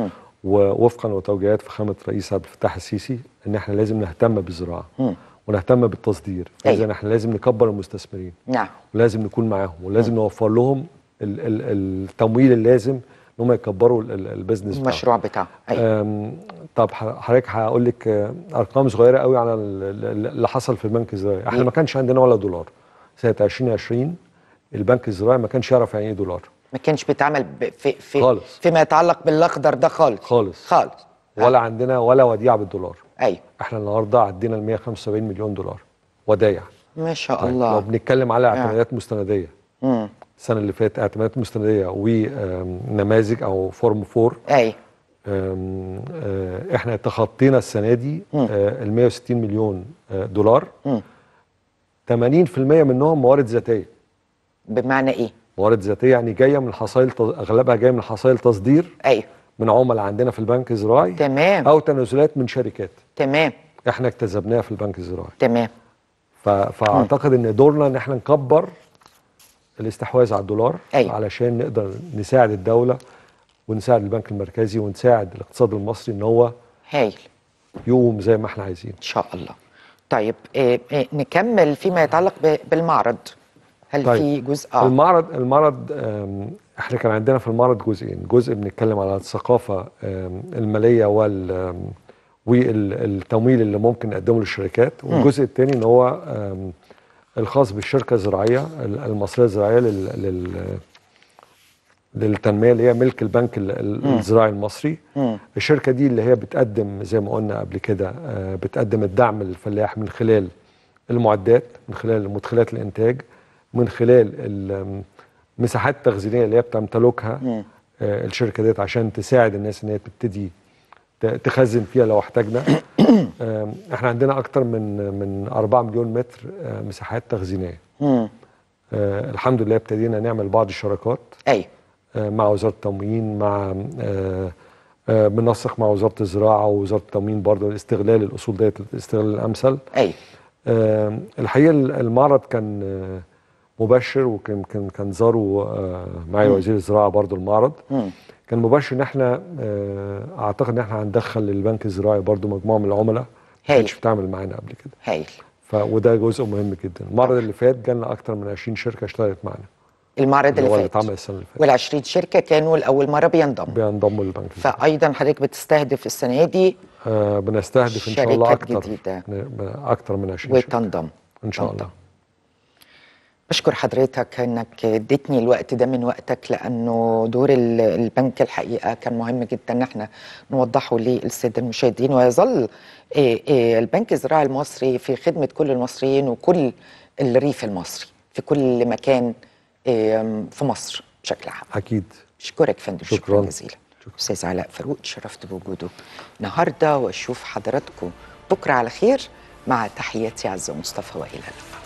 ووفقا لتوجيهات فخامه الرئيس عبد الفتاح السيسي ان احنا لازم نهتم بالزراعه مم. ونهتم بالتصدير أيوة. اذا احنا لازم نكبر المستثمرين نعم ولازم نكون معاهم ولازم نوفر لهم ال- ال- التمويل اللازم ان هم يكبروا ال- ال- البيزنس بتاعهم المشروع بتاعه ايوه أم، طب ح- حضرتك هقول لك آه، ارقام صغيره قوي على ال- ال- اللي حصل في البنك الزراعي احنا إيه؟ ما كانش عندنا ولا دولار سنه 2020 البنك الزراعي ما كانش يعرف يعني ايه دولار ما كانش بيتعمل ب- في في خالص. فيما يتعلق بالاخضر ده خالص خالص. خالص ولا عندنا ولا وديعه بالدولار ايوه احنا النهارده عدينا ال 175 مليون دولار ودايع ما شاء طيب، لو الله بنتكلم على اعتمادات مستنديه مم. السنه اللي فاتت اعتمادات مستنديه ونماذج او فورم 4 ايوه أم، آه، احنا تخطينا السنه دي ال 160 مليون آه، دولار مم. 80% منهم موارد ذاتيه بمعنى ايه موارد ذاتيه يعني جايه من حصائل تص- اغلبها جايه من حصائل تصدير ايوه من عملاء عندنا في البنك الزراعي تمام او تنازلات من شركات تمام احنا اكتسبناها في البنك الزراعي تمام ف- فاعتقد ان دورنا ان احنا نكبر الاستحواذ على الدولار أيوة. علشان نقدر نساعد الدوله ونساعد البنك المركزي ونساعد الاقتصاد المصري ان هو هايل يقوم زي ما احنا عايزين ان شاء الله طيب إيه إيه نكمل فيما يتعلق ب- بالمعرض هل طيب. في جزء اه المعرض المعرض آم، احنا كان عندنا في المعرض جزئين جزء بنتكلم على الثقافه آم، الماليه وال آم، والتمويل اللي ممكن نقدمه للشركات والجزء الثاني ان هو آم، الخاص بالشركه الزراعيه ال- المصريه الزراعيه لل, لل للتنميه اللي هي ملك البنك ال- ال- الزراعي المصري مم. الشركه دي اللي هي بتقدم زي ما قلنا قبل كده آه، بتقدم الدعم للفلاح من خلال المعدات من خلال مدخلات الانتاج من خلال ال- مساحات التخزينيه اللي هي بتمتلكها مم. آه، الشركه ديت عشان تساعد الناس ان هي تبتدي ت- تخزن فيها لو احتاجنا آم، احنا عندنا اكتر من من 4 مليون متر آه، مساحات تخزينيه مم. آه، الحمد لله ابتدينا نعمل بعض الشراكات ايوه آه، مع وزاره التموين مع آه، آه، بننسق مع وزاره الزراعه ووزاره التموين برضه لاستغلال الاصول ديت الاستغلال الامثل ايوه آه، الحقيقه المعرض كان آه، مبشر وكان كان كان زاروا آه، معي وزير الزراعه برضه المعرض مم. كان مبشر ان احنا آه، اعتقد ان احنا هندخل للبنك الزراعي برضه مجموعه من العملاء ما هايل. كانتش بتعمل معانا قبل كده هايل ف وده جزء مهم جدا المعرض اللي فات جالنا اكتر من 20 شركه اشتغلت معانا المعرض اللي هو اللي اللي فات اتعمل السنه اللي فاتت وال20 شركه كانوا لاول مره بينضموا بينضموا للبنك الزراعي فايضا حضرتك بتستهدف السنه دي آه بنستهدف ان شاء الله شركات اكتر جديدة. ن- اكتر من 20 شركه وتنضم ان شاء تنضم. الله بشكر حضرتك انك اديتني الوقت ده من وقتك لانه دور ال- البنك الحقيقه كان مهم جدا ان احنا نوضحه للساده المشاهدين ويظل إيه إيه البنك الزراعي المصري في خدمه كل المصريين وكل الريف المصري في كل مكان إيه في مصر بشكل عام. اكيد اشكرك فندم شكرا, شكراً. جزيلا استاذ علاء فاروق تشرفت بوجوده النهارده واشوف حضراتكم بكره على خير مع تحياتي عزه مصطفى والى اللقاء